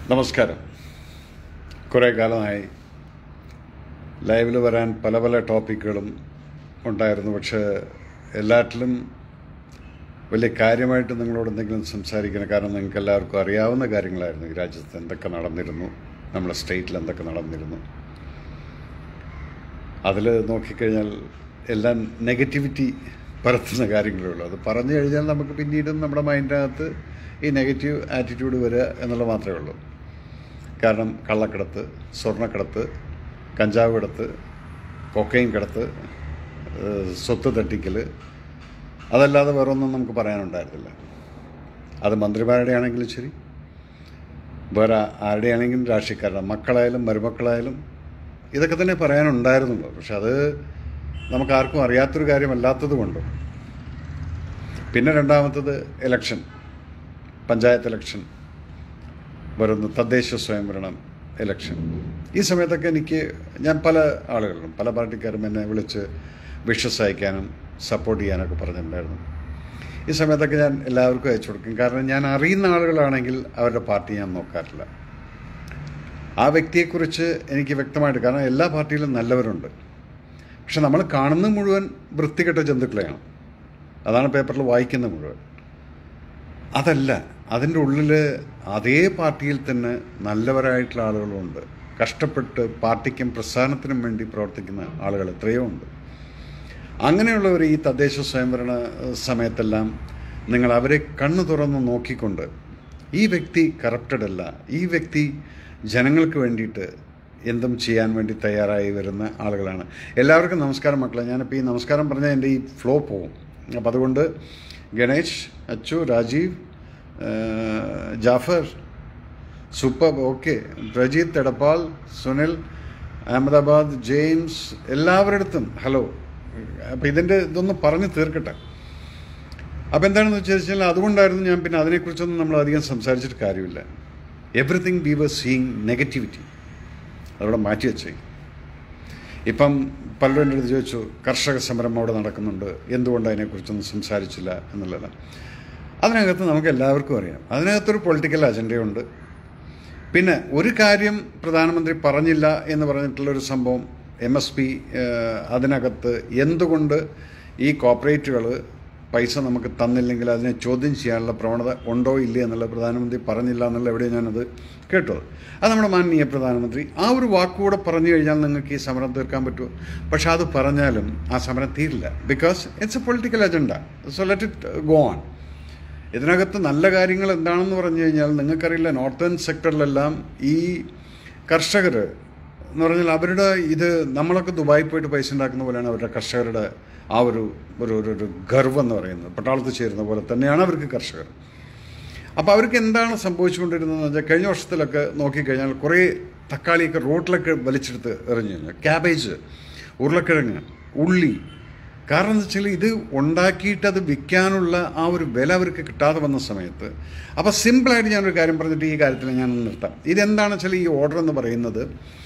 നമസ്കാരം കുറേ കാലമായി ലൈവിൽ വരാൻ പല പല ടോപ്പിക്കുകളും ഉണ്ടായിരുന്നു പക്ഷേ എല്ലാറ്റിലും വലിയ കാര്യമായിട്ട് നിങ്ങളോട് എന്തെങ്കിലും സംസാരിക്കണം കാരണം നിങ്ങൾക്ക് എല്ലാവർക്കും അറിയാവുന്ന കാര്യങ്ങളായിരുന്നു ഈ രാജ്യത്ത് എന്തൊക്കെ നടന്നിരുന്നു നമ്മുടെ സ്റ്റേറ്റിൽ എന്തൊക്കെ നടന്നിരുന്നു അതിൽ നോക്കിക്കഴിഞ്ഞാൽ എല്ലാം നെഗറ്റിവിറ്റി പരത്തുന്ന കാര്യങ്ങളേ ഉള്ളൂ അത് പറഞ്ഞു കഴിഞ്ഞാൽ നമുക്ക് പിന്നീടും നമ്മുടെ മൈൻഡിനകത്ത് ഈ നെഗറ്റീവ് ആറ്റിറ്റ്യൂഡ് വരിക എന്നുള്ളത് മാത്രമേ ഉള്ളൂ കാരണം കള്ളക്കടത്ത് സ്വർണ്ണക്കടത്ത് കഞ്ചാവ് കടത്ത് കൊക്കൈൻ കടത്ത് ഏഹ് സ്വത്ത് തട്ടിക്കൽ അതല്ലാതെ വേറൊന്നും നമുക്ക് പറയാനുണ്ടായിരുന്നില്ല അത് മന്ത്രിമാരുടെ ആണെങ്കിലും ശരി വേറെ ആരുടെ ആണെങ്കിലും രാഷ്ട്രീയക്കാരുടെ മക്കളായാലും മരുമക്കളായാലും ഇതൊക്കെ തന്നെ പറയാനുണ്ടായിരുന്നുള്ളൂ പക്ഷെ അത് നമുക്ക് ആർക്കും അറിയാത്തൊരു കാര്യമല്ലാത്തത് കൊണ്ടും പിന്നെ രണ്ടാമത്തത് ഇലക്ഷൻ പഞ്ചായത്ത് ഇലക്ഷൻ വരുന്നു തദ്ദേശ സ്വയംഭരണം ഇലക്ഷൻ ഈ സമയത്തൊക്കെ എനിക്ക് ഞാൻ പല ആളുകളും പല പാർട്ടിക്കാരും എന്നെ വിളിച്ച് വിഷസ് അയക്കാനും സപ്പോർട്ട് ചെയ്യാനൊക്കെ പറഞ്ഞിട്ടുണ്ടായിരുന്നു ഈ സമയത്തൊക്കെ ഞാൻ എല്ലാവർക്കും അയച്ചു കൊടുക്കും കാരണം ഞാൻ അറിയുന്ന ആളുകളാണെങ്കിൽ അവരുടെ പാർട്ടി ഞാൻ നോക്കാറില്ല ആ വ്യക്തിയെക്കുറിച്ച് എനിക്ക് വ്യക്തമായിട്ട് കാരണം എല്ലാ പാർട്ടിയിലും നല്ലവരുണ്ട് പക്ഷെ നമ്മൾ കാണുന്ന മുഴുവൻ വൃത്തികെട്ട ജന്തുക്കളെയാണ് അതാണ് പേപ്പറിൽ വായിക്കുന്ന മുഴുവൻ അതല്ല അതിൻ്റെ ഉള്ളിൽ അതേ പാർട്ടിയിൽ തന്നെ നല്ലവരായിട്ടുള്ള ആളുകളുണ്ട് കഷ്ടപ്പെട്ട് പാർട്ടിക്കും പ്രസ്ഥാനത്തിനും വേണ്ടി പ്രവർത്തിക്കുന്ന ആളുകൾ എത്രയോ ഉണ്ട് അങ്ങനെയുള്ളവർ ഈ തദ്ദേശ സ്വയംഭരണ ഏഹ്, സമയത്തെല്ലാം നിങ്ങൾ അവരെ കണ്ണു തുറന്ന് നോക്കിക്കൊണ്ട് ഈ വ്യക്തി കറപ്റ്റഡ് അല്ല ഈ വ്യക്തി ജനങ്ങൾക്ക് വേണ്ടിയിട്ട് എന്തും ചെയ്യാൻ വേണ്ടി തയ്യാറായി വരുന്ന ആളുകളാണ് എല്ലാവർക്കും നമസ്കാരം മക്കളെ ഞാനിപ്പോൾ ഈ നമസ്കാരം പറഞ്ഞാൽ എൻ്റെ ഈ ഫ്ലോ പോകും അപ്പം അതുകൊണ്ട് ഗണേഷ് അച്ചു രാജീവ് ഏഹ്, Jafar super okay Prajeeth Edappal Sunil Ahmedabad James എല്ലാവരുടെ അടുത്തും ഹലോ അപ്പം ഇതിൻ്റെ ഇതൊന്ന് പറഞ്ഞ് തീർക്കട്ടെ അപ്പം എന്താണെന്ന് വെച്ച് കഴിഞ്ഞാൽ അതുകൊണ്ടായിരുന്നു ഞാൻ പിന്നെ അതിനെക്കുറിച്ചൊന്നും നമ്മൾ അധികം സംസാരിച്ചിട്ട് കാര്യമില്ല everything we were seeing negativity അതവിടെ മാറ്റി വെച്ചേ ഇപ്പം പലരും എൻ്റെ അടുത്ത് ചോദിച്ചു കർഷക സമരം അവിടെ നടക്കുന്നുണ്ട് എന്തുകൊണ്ട് അതിനെക്കുറിച്ചൊന്നും സംസാരിച്ചില്ല എന്നുള്ളതാണ് അതിനകത്ത് നമുക്ക് എല്ലാവർക്കും അറിയാം അതിനകത്തൊരു പൊളിറ്റിക്കൽ അജണ്ടയുണ്ട് പിന്നെ ഒരു കാര്യം പ്രധാനമന്ത്രി പറഞ്ഞില്ല എന്ന് പറഞ്ഞിട്ടുള്ളൊരു സംഭവം എം എസ് പി അതിനകത്ത് എന്തുകൊണ്ട് ഈ കോപ്പറേറ്റുകൾ പൈസ നമുക്ക് തന്നില്ലെങ്കിൽ അതിനെ ചോദ്യം ചെയ്യാനുള്ള പ്രവണത ഉണ്ടോ ഇല്ലേ എന്നുള്ള പ്രധാനമന്ത്രി പറഞ്ഞില്ല എന്നുള്ള എവിടെ ഞാനത് കേട്ടത് അത് നമ്മുടെ മാനനീയ പ്രധാനമന്ത്രി ആ ഒരു വാക്കുകൂടെ പറഞ്ഞു കഴിഞ്ഞാൽ നിങ്ങൾക്ക് ഈ സമരം തീർക്കാൻ പറ്റുമോ പക്ഷെ അത് പറഞ്ഞാലും ആ സമരം തീരില്ല because it's a political agenda so let it go on ഇതിനകത്ത് നല്ല കാര്യങ്ങൾ എന്താണെന്ന് പറഞ്ഞു കഴിഞ്ഞാൽ നിങ്ങൾക്കറിയില്ല നോർത്തേൺ സെക്ടറിലെല്ലാം ഈ കർഷകർ എന്ന് പറഞ്ഞാൽ അവരുടെ ഇത് നമ്മളൊക്കെ ദുബായി പോയിട്ട് പൈസ ഉണ്ടാക്കുന്ന പോലെയാണ് അവരുടെ കർഷകരുടെ ആ ഒരു ഒരു ഒരു ഒരു ഗർവ് എന്ന് പറയുന്നത് പട്ടാളത്തിൽ ചേരുന്ന പോലെ തന്നെയാണ് അവർക്ക് കർഷകർ അപ്പോൾ അവർക്ക് എന്താണ് സംഭവിച്ചുകൊണ്ടിരുന്നതെന്ന് വെച്ചാൽ കഴിഞ്ഞ വർഷത്തിലൊക്കെ നോക്കിക്കഴിഞ്ഞാൽ കുറേ തക്കാളിയൊക്കെ റോട്ടിലൊക്കെ വലിച്ചെടുത്ത് എറിഞ്ഞു കഴിഞ്ഞാൽ ക്യാബേജ് ഉരുളക്കിഴങ്ങ് ഉള്ളി കാരണം എന്താ വെച്ചാൽ ഇത് ഉണ്ടാക്കിയിട്ട് അത് വിൽക്കാനുള്ള ആ ഒരു വില അവർക്ക് കിട്ടാതെ വന്ന സമയത്ത് അപ്പോൾ സിമ്പിളായിട്ട് ഞാനൊരു കാര്യം പറഞ്ഞിട്ട് ഈ കാര്യത്തിൽ ഞാൻ നിർത്താം ഇതെന്താണെന്ന് വെച്ചാൽ ഈ ഓർഡർ എന്ന് പറയുന്നത്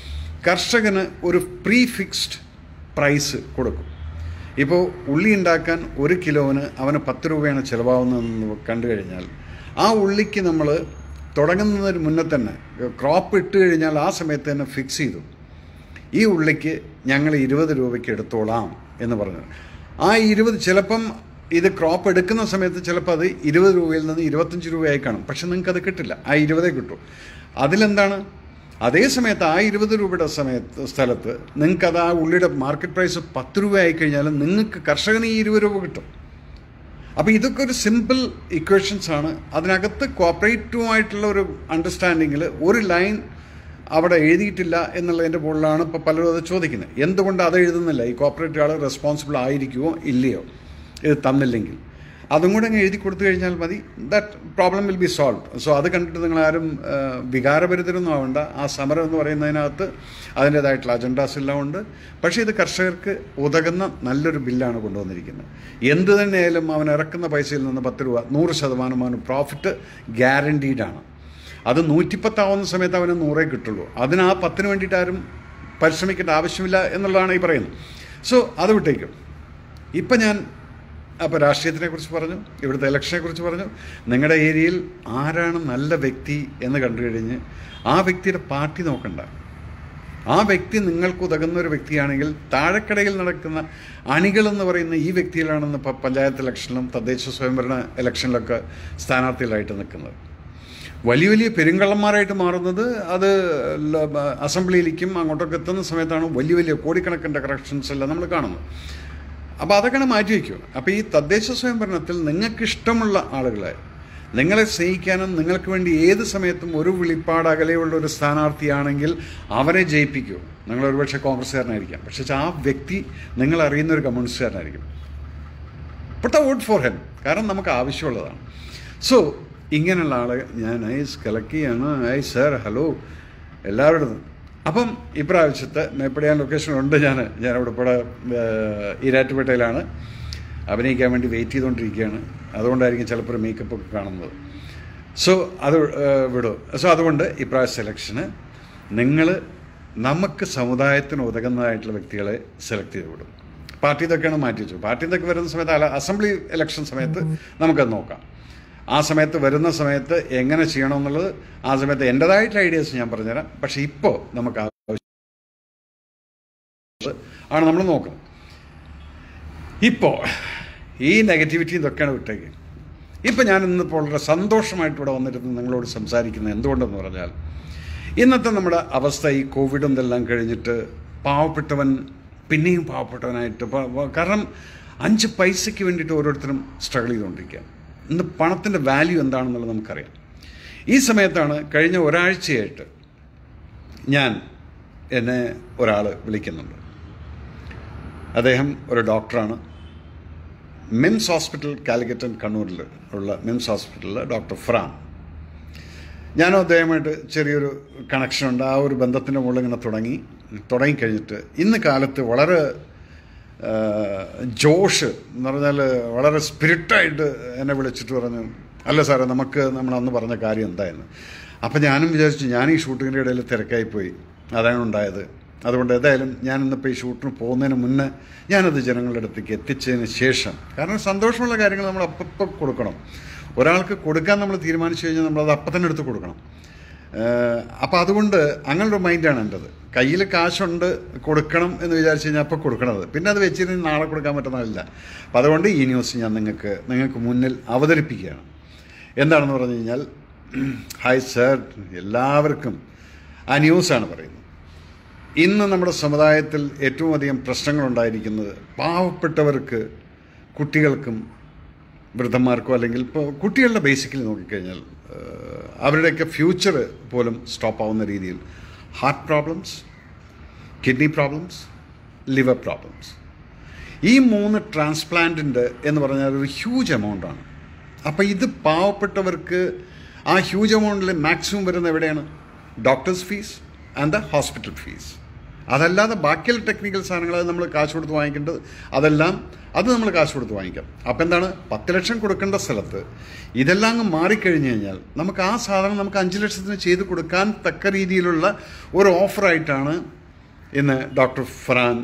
കർഷകന് ഒരു പ്രീ ഫിക്സ്ഡ് പ്രൈസ് കൊടുക്കും ഇപ്പോൾ ഉള്ളി ഉണ്ടാക്കാൻ ഒരു കിലോന് അവന് പത്ത് രൂപയാണ് ചിലവാകുന്നതെന്ന് കണ്ടു കഴിഞ്ഞാൽ ആ ഉള്ളിക്ക് നമ്മൾ തുടങ്ങുന്നതിന് മുന്നേ തന്നെ ക്രോപ്പ് ഇട്ട് കഴിഞ്ഞാൽ ആ സമയത്ത് തന്നെ ഫിക്സ് ചെയ്തു ഈ ഉള്ളിക്ക് ഞങ്ങൾ ഇരുപത് രൂപയ്ക്ക് എടുത്തോളാം എന്ന് പറഞ്ഞു ആ ഇരുപത് ചിലപ്പം ഇത് ക്രോപ്പ് എടുക്കുന്ന സമയത്ത് ചിലപ്പോൾ അത് ഇരുപത് രൂപയിൽ നിന്ന് ഇരുപത്തഞ്ച് രൂപയായി കാണും പക്ഷെ നിങ്ങൾക്ക് അത് കിട്ടില്ല ആ ഇരുപതേ കിട്ടും അതിലെന്താണ് അതേ സമയത്ത് ആ ഇരുപത് രൂപയുടെ സമയത്ത് സ്ഥലത്ത് നിങ്ങൾക്കത് ആ ഉള്ളിയുടെ മാർക്കറ്റ് പ്രൈസ് പത്ത് രൂപ ആയി കഴിഞ്ഞാൽ നിങ്ങൾക്ക് കർഷകന് ഈ ഇരുപത് രൂപ കിട്ടും അപ്പോൾ ഇതൊക്കെ ഒരു സിമ്പിൾ ഇക്വേഷൻസ് ആണ് അതിനകത്ത് കോപ്പറേറ്റീവുമായിട്ടുള്ള ഒരു അണ്ടർസ്റ്റാൻഡിങ്ങിൽ ഒരു ലൈൻ അവിടെ എഴുതിയിട്ടില്ല എന്നുള്ളതിൻ്റെ മുകളിലാണ് ഇപ്പോൾ പലരും അത് ചോദിക്കുന്നത് എന്തുകൊണ്ട് അത് എഴുതുന്നില്ല ഈ കോപ്പറേറ്റീവ് ആൾ റെസ്പോൺസിബിൾ ആയിരിക്കുമോ ഇല്ലയോ ഇത് തന്നില്ലെങ്കിൽ അതും കൂടെ അങ്ങ് എഴുതി കൊടുത്തു കഴിഞ്ഞാൽ മതി that problem will be solve so അത് കണ്ടിട്ട് നിങ്ങളാരും ആ, വികാരഭരിതരൊന്നും ആവണ്ട ആ സമരം എന്ന് പറയുന്നതിനകത്ത് അതിൻ്റേതായിട്ടുള്ള അജണ്ടാസ് എല്ലാം ഉണ്ട് പക്ഷേ ഇത് കർഷകർക്ക് ഉതകുന്ന നല്ലൊരു ബില്ലാണ് കൊണ്ടുവന്നിരിക്കുന്നത് എന്ത് തന്നെയായാലും അവൻ ഇറക്കുന്ന പൈസയിൽ നിന്ന് പത്ത് രൂപ നൂറ് ശതമാനം അവന് പ്രോഫിറ്റ് ഗ്യാരണ്ടീഡാണ് അത് നൂറ്റിപ്പത്താവുന്ന സമയത്ത് അവന് നൂറേ കിട്ടുള്ളൂ അതിന് ആ പത്തിന് വേണ്ടിയിട്ട് ആരും പരിശ്രമിക്കേണ്ട ആവശ്യമില്ല എന്നുള്ളതാണ് ഈ പറയുന്നത് സോ അത് വിട്ടേക്കും ഇപ്പം ഞാൻ അപ്പോൾ രാഷ്ട്രീയത്തിനെ കുറിച്ച് പറഞ്ഞു ഇവിടുത്തെ ഇലക്ഷനെ കുറിച്ച് പറഞ്ഞു നിങ്ങളുടെ ഏരിയയിൽ ആരാണ് നല്ല വ്യക്തി എന്ന് കണ്ടു കഴിഞ്ഞ് ആ വ്യക്തിയുടെ പാർട്ടി നോക്കണ്ട ആ വ്യക്തി നിങ്ങൾക്ക് ഉതകുന്ന ഒരു വ്യക്തിയാണെങ്കിൽ താഴെക്കടയിൽ നടക്കുന്ന അണികളെന്ന് പറയുന്ന ഈ വ്യക്തികളാണെന്ന് ഇപ്പോൾ പഞ്ചായത്ത് ഇലക്ഷനിലും തദ്ദേശ സ്വയംഭരണ ഇലക്ഷനിലൊക്കെ സ്ഥാനാർത്ഥികളായിട്ട് നിൽക്കുന്നത് വലിയ വലിയ പെരുങ്കള്ളന്മാരായിട്ട് മാറുന്നത് അത് ല- ബ- അസംബ്ലിയിലേക്കും അങ്ങോട്ടൊക്കെ എത്തുന്ന സമയത്താണ് വലിയ വലിയ കോടിക്കണക്കിൻ്റെ കറക്ഷൻസ് എല്ലാം നമ്മൾ കാണുന്നത് അപ്പോൾ അതൊക്കെ മാറ്റി വയ്ക്കും അപ്പോൾ ഈ തദ്ദേശ സ്വയംഭരണത്തിൽ നിങ്ങൾക്ക് ഇഷ്ടമുള്ള ആളുകളെ നിങ്ങളെ സ്നേഹിക്കാനും നിങ്ങൾക്ക് വേണ്ടി ഏത് സമയത്തും ഒരു വിളിപ്പാട് അകലെയുള്ള ഒരു സ്ഥാനാർത്ഥിയാണെങ്കിൽ അവരെ ജയിപ്പിക്കൂ നിങ്ങൾ ഒരുപക്ഷെ കോൺഗ്രസ്സുകാരനായിരിക്കാം പക്ഷേ ആ വ്യക്തി നിങ്ങൾ അറിയുന്ന ഒരു കമ്മ്യൂണിസ്റ്റുകാരനായിരിക്കും പുട്ട് വോട്ട് ഫോർ ഹെം കാരണം നമുക്ക് ആവശ്യമുള്ളതാണ് സോ ഇങ്ങനെയുള്ള ആളെ ഞാൻ ഐസ് കളക്ട് ചെയ്യാണ് ഐ സർ ഹലോ എല്ലാവരുടെ അപ്പം ഇപ്രാവശ്യത്തെ മേപ്പടിയാൻ ലൊക്കേഷനുണ്ട് ഞാൻ ഞാൻ ഇവിടെ ഇവിടെ ഈരാറ്റുപേട്ടയിലാണ് അഭിനയിക്കാൻ വേണ്ടി വെയിറ്റ് ചെയ്തുകൊണ്ടിരിക്കുകയാണ് അതുകൊണ്ടായിരിക്കും ചിലപ്പോൾ ഒരു മേക്കപ്പ് ഒക്കെ കാണുന്നത് സോ അത് ഏഹ്, വിടും സോ അതുകൊണ്ട് ഇപ്രാവശ്യ സെലക്ഷന് നിങ്ങൾ നമുക്ക് സമുദായത്തിന് ഉതകുന്നതായിട്ടുള്ള വ്യക്തികളെ സെലക്ട് ചെയ്ത് വിടും പാർട്ടി ഇതൊക്കെയാണ് മാറ്റി വെച്ചു പാർട്ടി ഇതൊക്കെ വരുന്ന സമയത്ത് അല്ല അസംബ്ലി ഇലക്ഷൻ സമയത്ത് നമുക്കത് നോക്കാം ആ സമയത്ത് വരുന്ന സമയത്ത് എങ്ങനെ ചെയ്യണമെന്നുള്ളത് ആ സമയത്ത് എൻ്റെതായിട്ടുള്ള ഐഡിയാസ് ഞാൻ പറഞ്ഞുതരാം പക്ഷേ ഇപ്പോൾ നമുക്ക് ആവശ്യം ആണ് നമ്മൾ നോക്കുന്നത് ഇപ്പോൾ ഈ നെഗറ്റിവിറ്റി ഇതൊക്കെയാണ് വിട്ടേക്ക് ഇപ്പം ഞാൻ ഇന്നിപ്പോൾ വളരെ സന്തോഷമായിട്ട് ഇവിടെ വന്നിരുന്ന് നിങ്ങളോട് സംസാരിക്കുന്നത് എന്തുകൊണ്ടെന്ന് പറഞ്ഞാൽ ഇന്നത്തെ നമ്മുടെ അവസ്ഥ ഈ കോവിഡും ഇതെല്ലാം കഴിഞ്ഞിട്ട് പാവപ്പെട്ടവൻ പിന്നെയും പാവപ്പെട്ടവനായിട്ട് പ- പ- കാരണം അഞ്ച് പൈസയ്ക്ക് വേണ്ടിയിട്ട് ഓരോരുത്തരും സ്ട്രഗിൾ ചെയ്തുകൊണ്ടിരിക്കുക ഇന്ന് പണത്തിൻ്റെ വാല്യൂ എന്താണെന്നുള്ളത് നമുക്കറിയാം ഈ സമയത്താണ് കഴിഞ്ഞ ഒരാഴ്ചയായിട്ട് ഞാൻ എന്നെ ഒരാൾ വിളിക്കുന്നുണ്ട് അദ്ദേഹം ഒരു ഡോക്ടറാണ് മിംസ് ഹോസ്പിറ്റൽ കാലിക്കറ്റ് ആൻഡ് കണ്ണൂരിൽ ഉള്ള മിംസ് ഹോസ്പിറ്റലിൽ ഡോക്ടർ ഫ്രാൻ ഞാനും അദ്ദേഹമായിട്ട് ചെറിയൊരു കണക്ഷൻ ഉണ്ട് ആ ഒരു ബന്ധത്തിൻ്റെ മുകളിൽ ഇങ്ങനെ തുടങ്ങി തുടങ്ങിക്കഴിഞ്ഞിട്ട് ഇന്ന് കാലത്ത് വളരെ ആ, ജോഷ് എന്ന് പറഞ്ഞാൽ വളരെ സ്പിരിറ്റായിട്ട് എന്നെ വിളിച്ചിട്ട് പറഞ്ഞു അല്ല സാറേ നമുക്ക് നമ്മൾ അന്ന് പറഞ്ഞ കാര്യം എന്തായിരുന്നു അപ്പം ഞാനും വിചാരിച്ചു ഞാൻ ഈ ഷൂട്ടിങ്ങിൻ്റെ ഇടയിൽ തിരക്കായിപ്പോയി അതാണ് ഉണ്ടായത് അതുകൊണ്ട് ഏതായാലും ഞാൻ ഇന്നിപ്പോൾ ഈ ഷൂട്ടിന് പോകുന്നതിന് മുന്നേ ഞാനത് ജനങ്ങളുടെ അടുത്തേക്ക് എത്തിച്ചതിന് ശേഷം കാരണം സന്തോഷമുള്ള കാര്യങ്ങൾ നമ്മൾ അപ്പം കൊടുക്കണം ഒരാൾക്ക് കൊടുക്കാൻ നമ്മൾ തീരുമാനിച്ചു കഴിഞ്ഞാൽ നമ്മളത് അപ്പം തന്നെ എടുത്ത് കൊടുക്കണം അപ്പോൾ അതുകൊണ്ട് അങ്ങനൊരു മൈൻഡാണ് എൻ്റെത് കയ്യിൽ കാശുണ്ട് കൊടുക്കണം എന്ന് വിചാരിച്ച് കഴിഞ്ഞാൽ അപ്പോൾ കൊടുക്കണത് പിന്നെ അത് വെച്ചിരുന്ന് നാളെ കൊടുക്കാൻ പറ്റുന്നതല്ല അപ്പോൾ അതുകൊണ്ട് ഈ ന്യൂസ് ഞാൻ നിങ്ങൾക്ക് നിങ്ങൾക്ക് മുന്നിൽ അവതരിപ്പിക്കുകയാണ് എന്താണെന്ന് പറഞ്ഞു കഴിഞ്ഞാൽ ഹായ് സർ എല്ലാവർക്കും ആ ന്യൂസാണ് പറയുന്നത് ഇന്ന് നമ്മുടെ സമുദായത്തിൽ ഏറ്റവും അധികം പ്രശ്നങ്ങളുണ്ടായിരിക്കുന്നത് പാവപ്പെട്ടവർക്ക് കുട്ടികൾക്കും വൃദ്ധന്മാർക്കോ അല്ലെങ്കിൽ ഇപ്പോൾ കുട്ടികളുടെ ബേസിക്കലി നോക്കിക്കഴിഞ്ഞാൽ ഏഹ്, അവരുടെയൊക്കെ ഫ്യൂച്ചർ പോലും സ്റ്റോപ്പ് ആവുന്ന രീതിയിൽ heart problems kidney problems liver problems ഈ മൂന്ന് ട്രാൻസ്പ്ലാന്റിൻ്റെ എന്ന് പറഞ്ഞാൽ ഒരു ഹ്യൂജ് എമൗണ്ടാണ് അപ്പോൾ ഇത് പാവപ്പെട്ടവർക്ക് ആ ഹ്യൂജ് എമൗണ്ടിൽ മാക്സിമം വരുന്ന എവിടെയാണ് doctors fees and the hospital fees അതല്ലാതെ ബാക്കിയുള്ള ടെക്നിക്കൽ സാധനങ്ങൾ അത് നമ്മൾ കാശ് കൊടുത്ത് വാങ്ങിക്കേണ്ടത് അതെല്ലാം അത് നമ്മൾ കാശ് കൊടുത്ത് വാങ്ങിക്കാം അപ്പം എന്താണ് പത്ത് ലക്ഷം കൊടുക്കേണ്ട സ്ഥലത്ത് ഇതെല്ലാം അങ്ങ് മാറിക്കഴിഞ്ഞ് കഴിഞ്ഞാൽ നമുക്ക് ആ സാധനം നമുക്ക് അഞ്ച് ലക്ഷത്തിന് ചെയ്ത് കൊടുക്കാൻ തക്ക രീതിയിലുള്ള ഒരു ഓഫറായിട്ടാണ് ഇന്ന് ഡോക്ടർ ഫറാൻ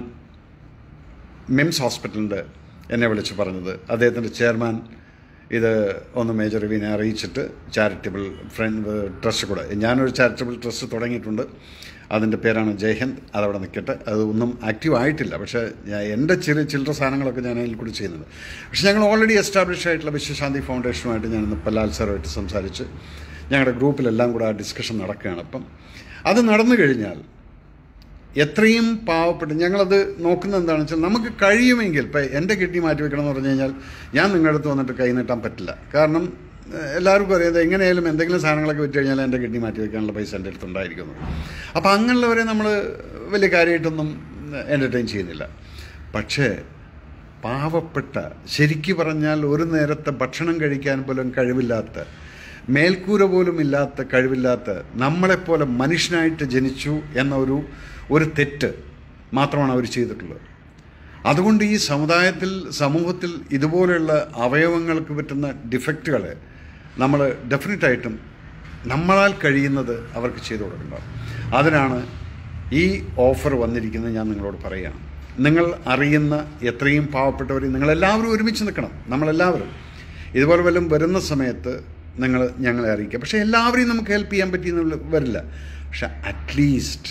മിംസ് ഹോസ്പിറ്റലിൻ്റെ എന്നെ വിളിച്ച് പറഞ്ഞത് അദ്ദേഹത്തിൻ്റെ ചെയർമാൻ ഇത് ഒന്ന് മേജർ രവീനെ അറിയിച്ചിട്ട് ചാരിറ്റബിൾ ഫ്രണ്ട് ട്രസ്റ്റ് കൂടെ ഞാനൊരു ചാരിറ്റബിൾ ട്രസ്റ്റ് തുടങ്ങിയിട്ടുണ്ട് അതിൻ്റെ പേരാണ് ജയ്ഹിന്ദ് അതവിടെ നിൽക്കട്ടെ അത് ഒന്നും ആക്റ്റീവ് ആയിട്ടില്ല പക്ഷേ ഞാൻ എൻ്റെ ചെറിയ ചില്ലറ സാധനങ്ങളൊക്കെ ഞാൻ അതിൽ കൂടി ചെയ്യുന്നുണ്ട് പക്ഷേ ഞങ്ങൾ ഓൾറെഡി എസ്റ്റാബ്ലിഷ് ആയിട്ടുള്ള വിശ്വശാന്തി ഫൗണ്ടേഷനുമായിട്ട് ഞാൻ ഇന്ന് പല്ലാൽ സാറുമായിട്ട് സംസാരിച്ച് ഞങ്ങളുടെ ഗ്രൂപ്പിലെല്ലാം കൂടെ ആ ഡിസ്കഷൻ നടക്കുകയാണ് അപ്പം അത് നടന്നു കഴിഞ്ഞാൽ എത്രയും പാവപ്പെട്ട് ഞങ്ങളത് നോക്കുന്നത് എന്താണെന്ന് വെച്ചാൽ നമുക്ക് കഴിയുമെങ്കിൽ ഇപ്പം എൻ്റെ കിഡ്നി മാറ്റി വെക്കണം എന്ന് പറഞ്ഞു കഴിഞ്ഞാൽ ഞാൻ നിങ്ങളുടെ അടുത്ത് വന്നിട്ട് കൈ നീട്ടാൻ പറ്റില്ല കാരണം ഏഹ്, എല്ലാവർക്കും അറിയാം ഇത് എങ്ങനെയായാലും എന്തെങ്കിലും സാധനങ്ങളൊക്കെ വിറ്റ് കഴിഞ്ഞാൽ എൻ്റെ കിഡ്നി മാറ്റി വെക്കാനുള്ള പൈസ എൻ്റെ അടുത്ത് ഉണ്ടായിരിക്കുന്നു അപ്പോൾ അങ്ങനെയുള്ളവരെ നമ്മൾ വലിയ കാര്യമായിട്ടൊന്നും എൻ്റർടൈൻ ചെയ്യുന്നില്ല പക്ഷേ പാവപ്പെട്ട ശരിക്കു പറഞ്ഞാൽ ഒരു നേരത്തെ ഭക്ഷണം കഴിക്കാൻ പോലും കഴിവില്ലാത്ത മേൽക്കൂര പോലും ഇല്ലാത്ത കഴിവില്ലാത്ത നമ്മളെപ്പോലെ മനുഷ്യനായിട്ട് ജനിച്ചു എന്ന ഒരു ഒരു തെറ്റ് മാത്രമാണ് അവർ ചെയ്തിട്ടുള്ളത് അതുകൊണ്ട് ഈ സമുദായത്തിൽ സമൂഹത്തിൽ ഇതുപോലെയുള്ള അവയവങ്ങൾക്ക് പറ്റുന്ന ഡിഫക്റ്റുകളെ നമ്മൾ ഡെഫിനറ്റായിട്ടും നമ്മളാൽ കഴിയുന്നത് അവർക്ക് ചെയ്തു കൊടുക്കേണ്ടത് അതിനാണ് ഈ ഓഫർ വന്നിരിക്കുന്നത് ഞാൻ നിങ്ങളോട് പറയുകയാണ് നിങ്ങൾ അറിയുന്ന എത്രയും പാവപ്പെട്ടവർ നിങ്ങളെല്ലാവരും ഒരുമിച്ച് നിൽക്കണം നമ്മളെല്ലാവരും ഇതുപോലെ വല്ലതും വരുന്ന സമയത്ത് നിങ്ങൾ ഞങ്ങളെ അറിയിക്കുക പക്ഷേ എല്ലാവരെയും നമുക്ക് ഹെൽപ്പ് ചെയ്യാൻ പറ്റിയെന്ന് വരില്ല പക്ഷെ അറ്റ്ലീസ്റ്റ്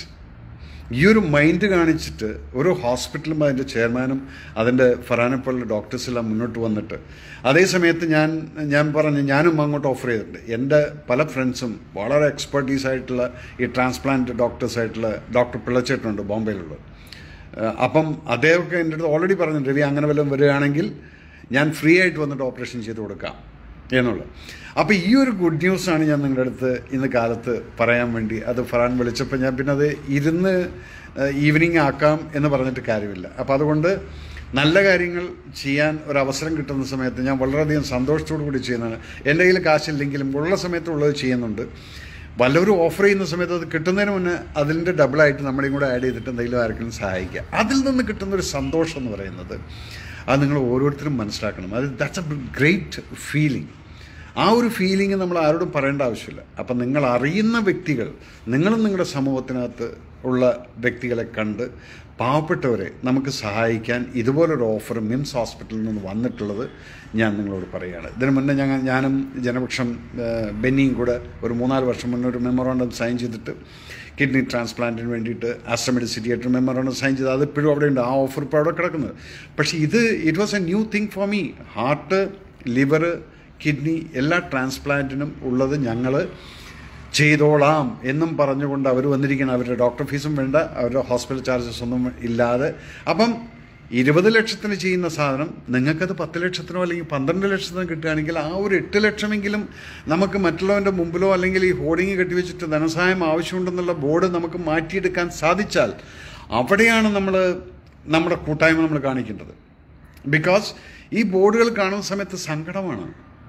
ഈ ഒരു മൈൻഡ് കാണിച്ചിട്ട് ഓരോ ഹോസ്പിറ്റലും അതിൻ്റെ ചെയർമാനും അതിൻ്റെ ഫറാനെപ്പോലുള്ള ഡോക്ടേഴ്സ് എല്ലാം മുന്നോട്ട് വന്നിട്ട് അതേ സമയത്ത് ഞാൻ ഞാൻ പറഞ്ഞു ഞാനും അങ്ങോട്ട് ഓഫർ ചെയ്തിട്ടുണ്ട് എൻ്റെ പല ഫ്രണ്ട്സും വളരെ എക്സ്പെർട്ടീസ് ആയിട്ടുള്ള ഈ ട്രാൻസ്പ്ലാന്റ് ഡോക്ടേഴ്സ് ആയിട്ടുള്ള ഡോക്ടർ പിള്ളച്ചേട്ടനുണ്ട് ബോംബെയിലുള്ള ഏഹ് അപ്പം അദ്ദേഹമൊക്കെ എൻ്റെ അടുത്ത് ഓൾറെഡി പറഞ്ഞു രവി അങ്ങനെ വല്ലതും വരികയാണെങ്കിൽ ഞാൻ ഫ്രീ ആയിട്ട് വന്നിട്ട് ഓപ്പറേഷൻ ചെയ്ത് കൊടുക്കാം എന്നുള്ളത് അപ്പോൾ ഈ ഒരു ഗുഡ് ന്യൂസാണ് ഞാൻ നിങ്ങളുടെ അടുത്ത് ഇന്ന് കാലത്ത് പറയാൻ വേണ്ടി അത് ഫറാൻ വിളിച്ചപ്പോൾ ഞാൻ പിന്നെ അത് ഇരുന്ന് ഈവനിങ് ആക്കാം എന്ന് പറഞ്ഞിട്ട് കാര്യമില്ല അപ്പോൾ അതുകൊണ്ട് നല്ല കാര്യങ്ങൾ ചെയ്യാൻ ഒരു അവസരം കിട്ടുന്ന സമയത്ത് ഞാൻ വളരെയധികം സന്തോഷത്തോടു കൂടി ചെയ്യുന്നതാണ് എൻ്റെ കയ്യിൽ കാശില്ലെങ്കിലും ഉള്ള സമയത്തുള്ളത് ചെയ്യുന്നുണ്ട് വല്ലവരും ഓഫർ ചെയ്യുന്ന സമയത്ത് അത് കിട്ടുന്നതിന് മുന്നേ അതിൻ്റെ ഡബിളായിട്ട് നമ്മളെയും കൂടെ ആഡ് ചെയ്തിട്ട് എന്തെങ്കിലും ആർക്കെങ്കിലും സഹായിക്കുക അതിൽ നിന്ന് കിട്ടുന്ന ഒരു സന്തോഷം എന്ന് പറയുന്നത് അത് നിങ്ങൾ ഓരോരുത്തരും മനസ്സിലാക്കണം അത് ദാറ്റ്സ് എ ഗ്രേറ്റ് ഫീലിംഗ് ആ ഒരു ഫീലിംഗ് നമ്മൾ ആരോടും പറയേണ്ട ആവശ്യമില്ല അപ്പം നിങ്ങൾ അറിയുന്ന വ്യക്തികൾ നിങ്ങളും നിങ്ങളുടെ സമൂഹത്തിനകത്ത് ഉള്ള വ്യക്തികളെ കണ്ട് പാവപ്പെട്ടവരെ നമുക്ക് സഹായിക്കാൻ ഇതുപോലൊരു ഓഫർ മിംസ് ഹോസ്പിറ്റലിൽ നിന്ന് വന്നിട്ടുള്ളത് ഞാൻ നിങ്ങളോട് പറയുകയാണ് ഇതിനു മുന്നേ ഞങ്ങൾ ഞാനും ജനപക്ഷം ഏഹ്, ബെന്നിയും കൂടെ ഒരു മൂന്നാല് വർഷം മുന്നേ ഒരു മെമ്മോറാണ്ടം സൈൻ ചെയ്തിട്ട് കിഡ്നി ട്രാൻസ്പ്ലാന്റിന് വേണ്ടിയിട്ട് ആസ്ട്രമെഡിസിറ്റി ആയിട്ട് മെമ്മോറാണ്ടം സൈൻ ചെയ്ത് അത് ഇപ്പോഴും അവിടെ ഉണ്ട് ആ ഓഫർ ഇപ്പോൾ അവിടെ കിടക്കുന്നത് പക്ഷേ ഇത് it was a new thing for me heart liver kidney എല്ലാ ട്രാൻസ്പ്ലാന്റിനും ഉള്ളത് ഞങ്ങൾ ചെയ്തോളാം എന്നും പറഞ്ഞുകൊണ്ട് അവർ വന്നിരിക്കണം അവരുടെ ഡോക്ടർ ഫീസും വേണ്ട അവരുടെ ഹോസ്പിറ്റൽ ചാർജസ് ഒന്നും ഇല്ലാതെ അപ്പം ഇരുപത് ലക്ഷത്തിന് ചെയ്യുന്ന സാധനം നിങ്ങൾക്കത് പത്ത് ലക്ഷത്തിനോ അല്ലെങ്കിൽ പന്ത്രണ്ട് ലക്ഷത്തിനോ കിട്ടുകയാണെങ്കിൽ ആ ഒരു എട്ട് ലക്ഷമെങ്കിലും നമുക്ക് മറ്റുള്ളവൻ്റെ മുമ്പിലോ അല്ലെങ്കിൽ ഈ ഹോർഡിങ് കെട്ടിവെച്ചിട്ട് ധനസഹായം ആവശ്യമുണ്ടെന്നുള്ള ബോർഡ് നമുക്ക് മാറ്റിയെടുക്കാൻ സാധിച്ചാൽ അവിടെയാണ് നമ്മൾ നമ്മുടെ കൂട്ടായ്മ നമ്മൾ കാണിക്കേണ്ടത് ബിക്കോസ് ഈ ബോർഡുകൾ കാണുന്ന സമയത്ത് സങ്കടമാണ്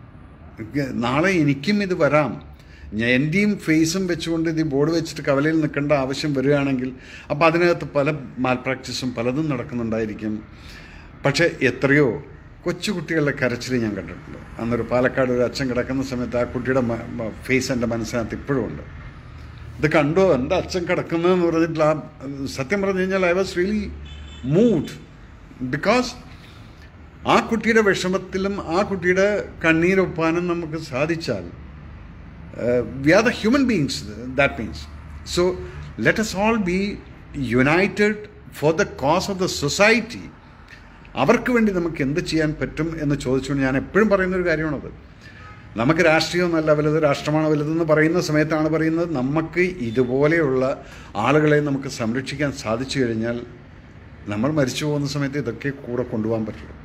നാളെ എനിക്കും ഇത് വരാം ഞാൻ എൻ്റെയും ഫേസും വെച്ചുകൊണ്ട് ഇത് ഈ ബോർഡ് വെച്ചിട്ട് കവലയിൽ നിൽക്കേണ്ട ആവശ്യം വരികയാണെങ്കിൽ അപ്പോൾ അതിനകത്ത് പല മാൽ പ്രാക്ടീസും പലതും നടക്കുന്നുണ്ടായിരിക്കും പക്ഷേ എത്രയോ കൊച്ചുകുട്ടികളുടെ കരച്ചിൽ ഞാൻ കണ്ടിട്ടുണ്ട് അന്നൊരു പാലക്കാട് ഒരു അച്ഛൻ കിടക്കുന്ന സമയത്ത് ആ കുട്ടിയുടെ ഫേസ് എൻ്റെ മനസ്സിനകത്ത് ഇപ്പോഴും ഉണ്ട് ഇത് കണ്ടോ എൻ്റെ അച്ഛൻ കിടക്കുന്നതെന്ന് പറഞ്ഞിട്ട് ആ സത്യം പറഞ്ഞു കഴിഞ്ഞാൽ I was really mood because ആ കുട്ടിയുടെ വിഷമത്തിലും ആ കുട്ടിയുടെ കണ്ണീരൊപ്പാനും നമുക്ക് സാധിച്ചാൽ we are the human beings that means so let's all be united for the cause of the society അവർക്ക് വേണ്ടി നമുക്ക് എന്ത് ചെയ്യാൻ പറ്റും എന്ന് ചോദിച്ചുകൊണ്ട് ഞാൻ എപ്പോഴും പറയുന്ന ഒരു കാര്യമാണത് നമുക്ക് രാഷ്ട്രീയമൊന്നല്ല വലുത് രാഷ്ട്രമാണ് വലുതെന്ന് പറയുന്ന സമയത്താണ് പറയുന്നത് നമുക്ക് ഇതുപോലെയുള്ള ആളുകളെ നമുക്ക് സംരക്ഷിക്കാൻ സാധിച്ചു കഴിഞ്ഞാൽ നമ്മൾ മരിച്ചു പോകുന്ന സമയത്ത് ഇതൊക്കെ കൂടെ കൊണ്ടുപോകാൻ പറ്റുള്ളൂ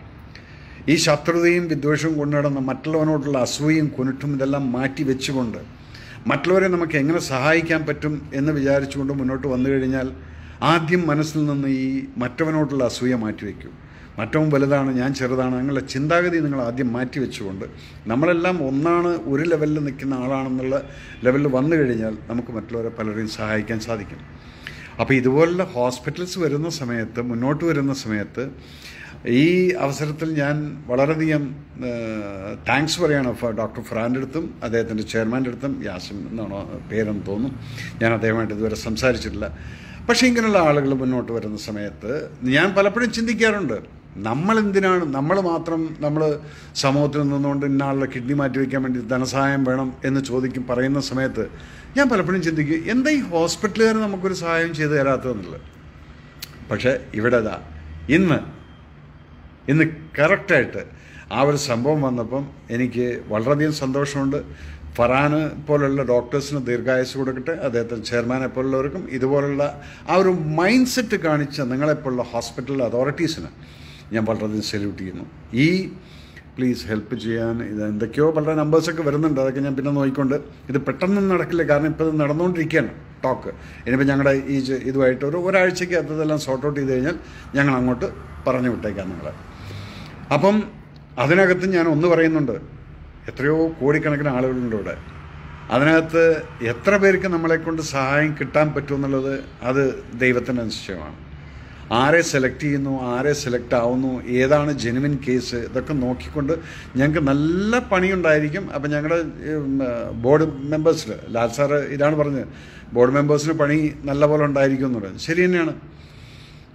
ഈ ശത്രുതയും വിദ്വേഷവും കൊണ്ടു നടന്ന മറ്റുള്ളവനോടുള്ള അസൂയയും കുനിട്ടും ഇതെല്ലാം മാറ്റി വെച്ചുകൊണ്ട് മറ്റുള്ളവരെ നമുക്ക് എങ്ങനെ സഹായിക്കാൻ പറ്റും എന്ന് വിചാരിച്ചുകൊണ്ട് മുന്നോട്ട് വന്നു കഴിഞ്ഞാൽ ആദ്യം മനസ്സിൽ നിന്ന് ഈ മറ്റവനോടുള്ള അസൂയ മാറ്റിവെക്കും മറ്റവൻ വലുതാണ് ഞാൻ ചെറുതാണ് അങ്ങനെയുള്ള ചിന്താഗതി നിങ്ങൾ ആദ്യം മാറ്റി വെച്ചുകൊണ്ട് നമ്മളെല്ലാം ഒന്നാണ് ഒരു ലെവലിൽ നിൽക്കുന്ന ആളാണെന്നുള്ള ലെവലിൽ വന്നു കഴിഞ്ഞാൽ നമുക്ക് മറ്റുള്ളവരെ പലരെയും സഹായിക്കാൻ സാധിക്കും അപ്പോൾ ഇതുപോലുള്ള ഹോസ്പിറ്റൽസ് വരുന്ന സമയത്ത് മുന്നോട്ട് വരുന്ന സമയത്ത് ഈ അവസരത്തിൽ ഞാൻ വളരെയധികം താങ്ക്സ് പറയാണ് ഫ- ഡോക്ടർ ഫറാൻ്റെ അടുത്തും അദ്ദേഹത്തിൻ്റെ ചെയർമാൻ്റെ അടുത്തും യാസിം എന്നാണോ പേരെന്ന് തോന്നും ഞാൻ അദ്ദേഹമായിട്ട് ഇതുവരെ സംസാരിച്ചിട്ടില്ല പക്ഷേ ഇങ്ങനെയുള്ള ആളുകൾ മുന്നോട്ട് വരുന്ന സമയത്ത് ഞാൻ പലപ്പോഴും ചിന്തിക്കാറുണ്ട് നമ്മൾ എന്തിനാണ് നമ്മൾ മാത്രം നമ്മൾ സമൂഹത്തിൽ നിന്നുകൊണ്ട് ഇന്ന ആളുടെ കിഡ്നി മാറ്റി വയ്ക്കാൻ വേണ്ടി ധനസഹായം വേണം എന്ന് ചോദിക്കും പറയുന്ന സമയത്ത് ഞാൻ പലപ്പോഴും ചിന്തിക്കും എന്താ ഈ ഹോസ്പിറ്റലുകാർ നമുക്കൊരു സഹായം ചെയ്തു തരാത്തതെന്നുള്ളത് പക്ഷേ ഇവിടെ ഇതാ ഇന്ന് ഇന്ന് കറക്റ്റായിട്ട് ആ ഒരു സംഭവം വന്നപ്പം എനിക്ക് വളരെയധികം സന്തോഷമുണ്ട് ഫറാന് പോലുള്ള ഡോക്ടേഴ്സിന് ദീർഘായുസ് കൊടുക്കട്ടെ അദ്ദേഹത്തിന് ചെയർമാനെ പോലുള്ളവർക്കും ഇതുപോലുള്ള ആ ഒരു മൈൻഡ് സെറ്റ് കാണിച്ച നിങ്ങളെപ്പോലുള്ള ഹോസ്പിറ്റൽ അതോറിറ്റീസിന് ഞാൻ വളരെയധികം സല്യൂട്ട് ചെയ്യുന്നു ഈ പ്ലീസ് ഹെൽപ്പ് ചെയ്യാൻ ഇത് എന്തൊക്കെയോ വളരെ നമ്പേഴ്സൊക്കെ വരുന്നുണ്ട് അതൊക്കെ ഞാൻ പിന്നെ നോക്കിക്കൊണ്ട് ഇത് പെട്ടെന്ന് നടക്കില്ല കാരണം ഇപ്പോൾ ഇത് നടന്നുകൊണ്ടിരിക്കുകയാണ് ടോക്ക് ഇനിയിപ്പോൾ ഞങ്ങളുടെ ഈ ജ- ഇതുമായിട്ട് ഒരു ഒരാഴ്ചയ്ക്ക് അതെല്ലാം സോർട്ട് ഔട്ട് ചെയ്ത് കഴിഞ്ഞാൽ ഞങ്ങൾ അങ്ങോട്ട് പറഞ്ഞു വിട്ടേക്കാം നിങ്ങളെ അപ്പം അതിനകത്ത് ഞാൻ ഒന്ന് പറയുന്നുണ്ട് എത്രയോ കോടിക്കണക്കിന് ആളുകളുണ്ട് ഇവിടെ അതിനകത്ത് എത്ര പേർക്ക് നമ്മളെ കൊണ്ട് സഹായം കിട്ടാൻ പറ്റുമെന്നുള്ളത് അത് ദൈവത്തിൻ്റെ നിശ്ചയമാണ് ആരെ സെലക്ട് ചെയ്യുന്നു ആരെ സെലക്ട് ആവുന്നു ഏതാണ് ജെനുവിൻ കേസ് ഇതൊക്കെ നോക്കിക്കൊണ്ട് ഞങ്ങൾക്ക് നല്ല പണിയുണ്ടായിരിക്കും അപ്പം ഞങ്ങളുടെ ബോർഡ് മെമ്പേഴ്സിൽ ലാൽ സാറ് ഇതാണ് പറഞ്ഞത് ബോർഡ് മെമ്പേഴ്സിന് പണി നല്ല പോലെ ഉണ്ടായിരിക്കും എന്ന് പറയുന്നത് ശരി തന്നെയാണ്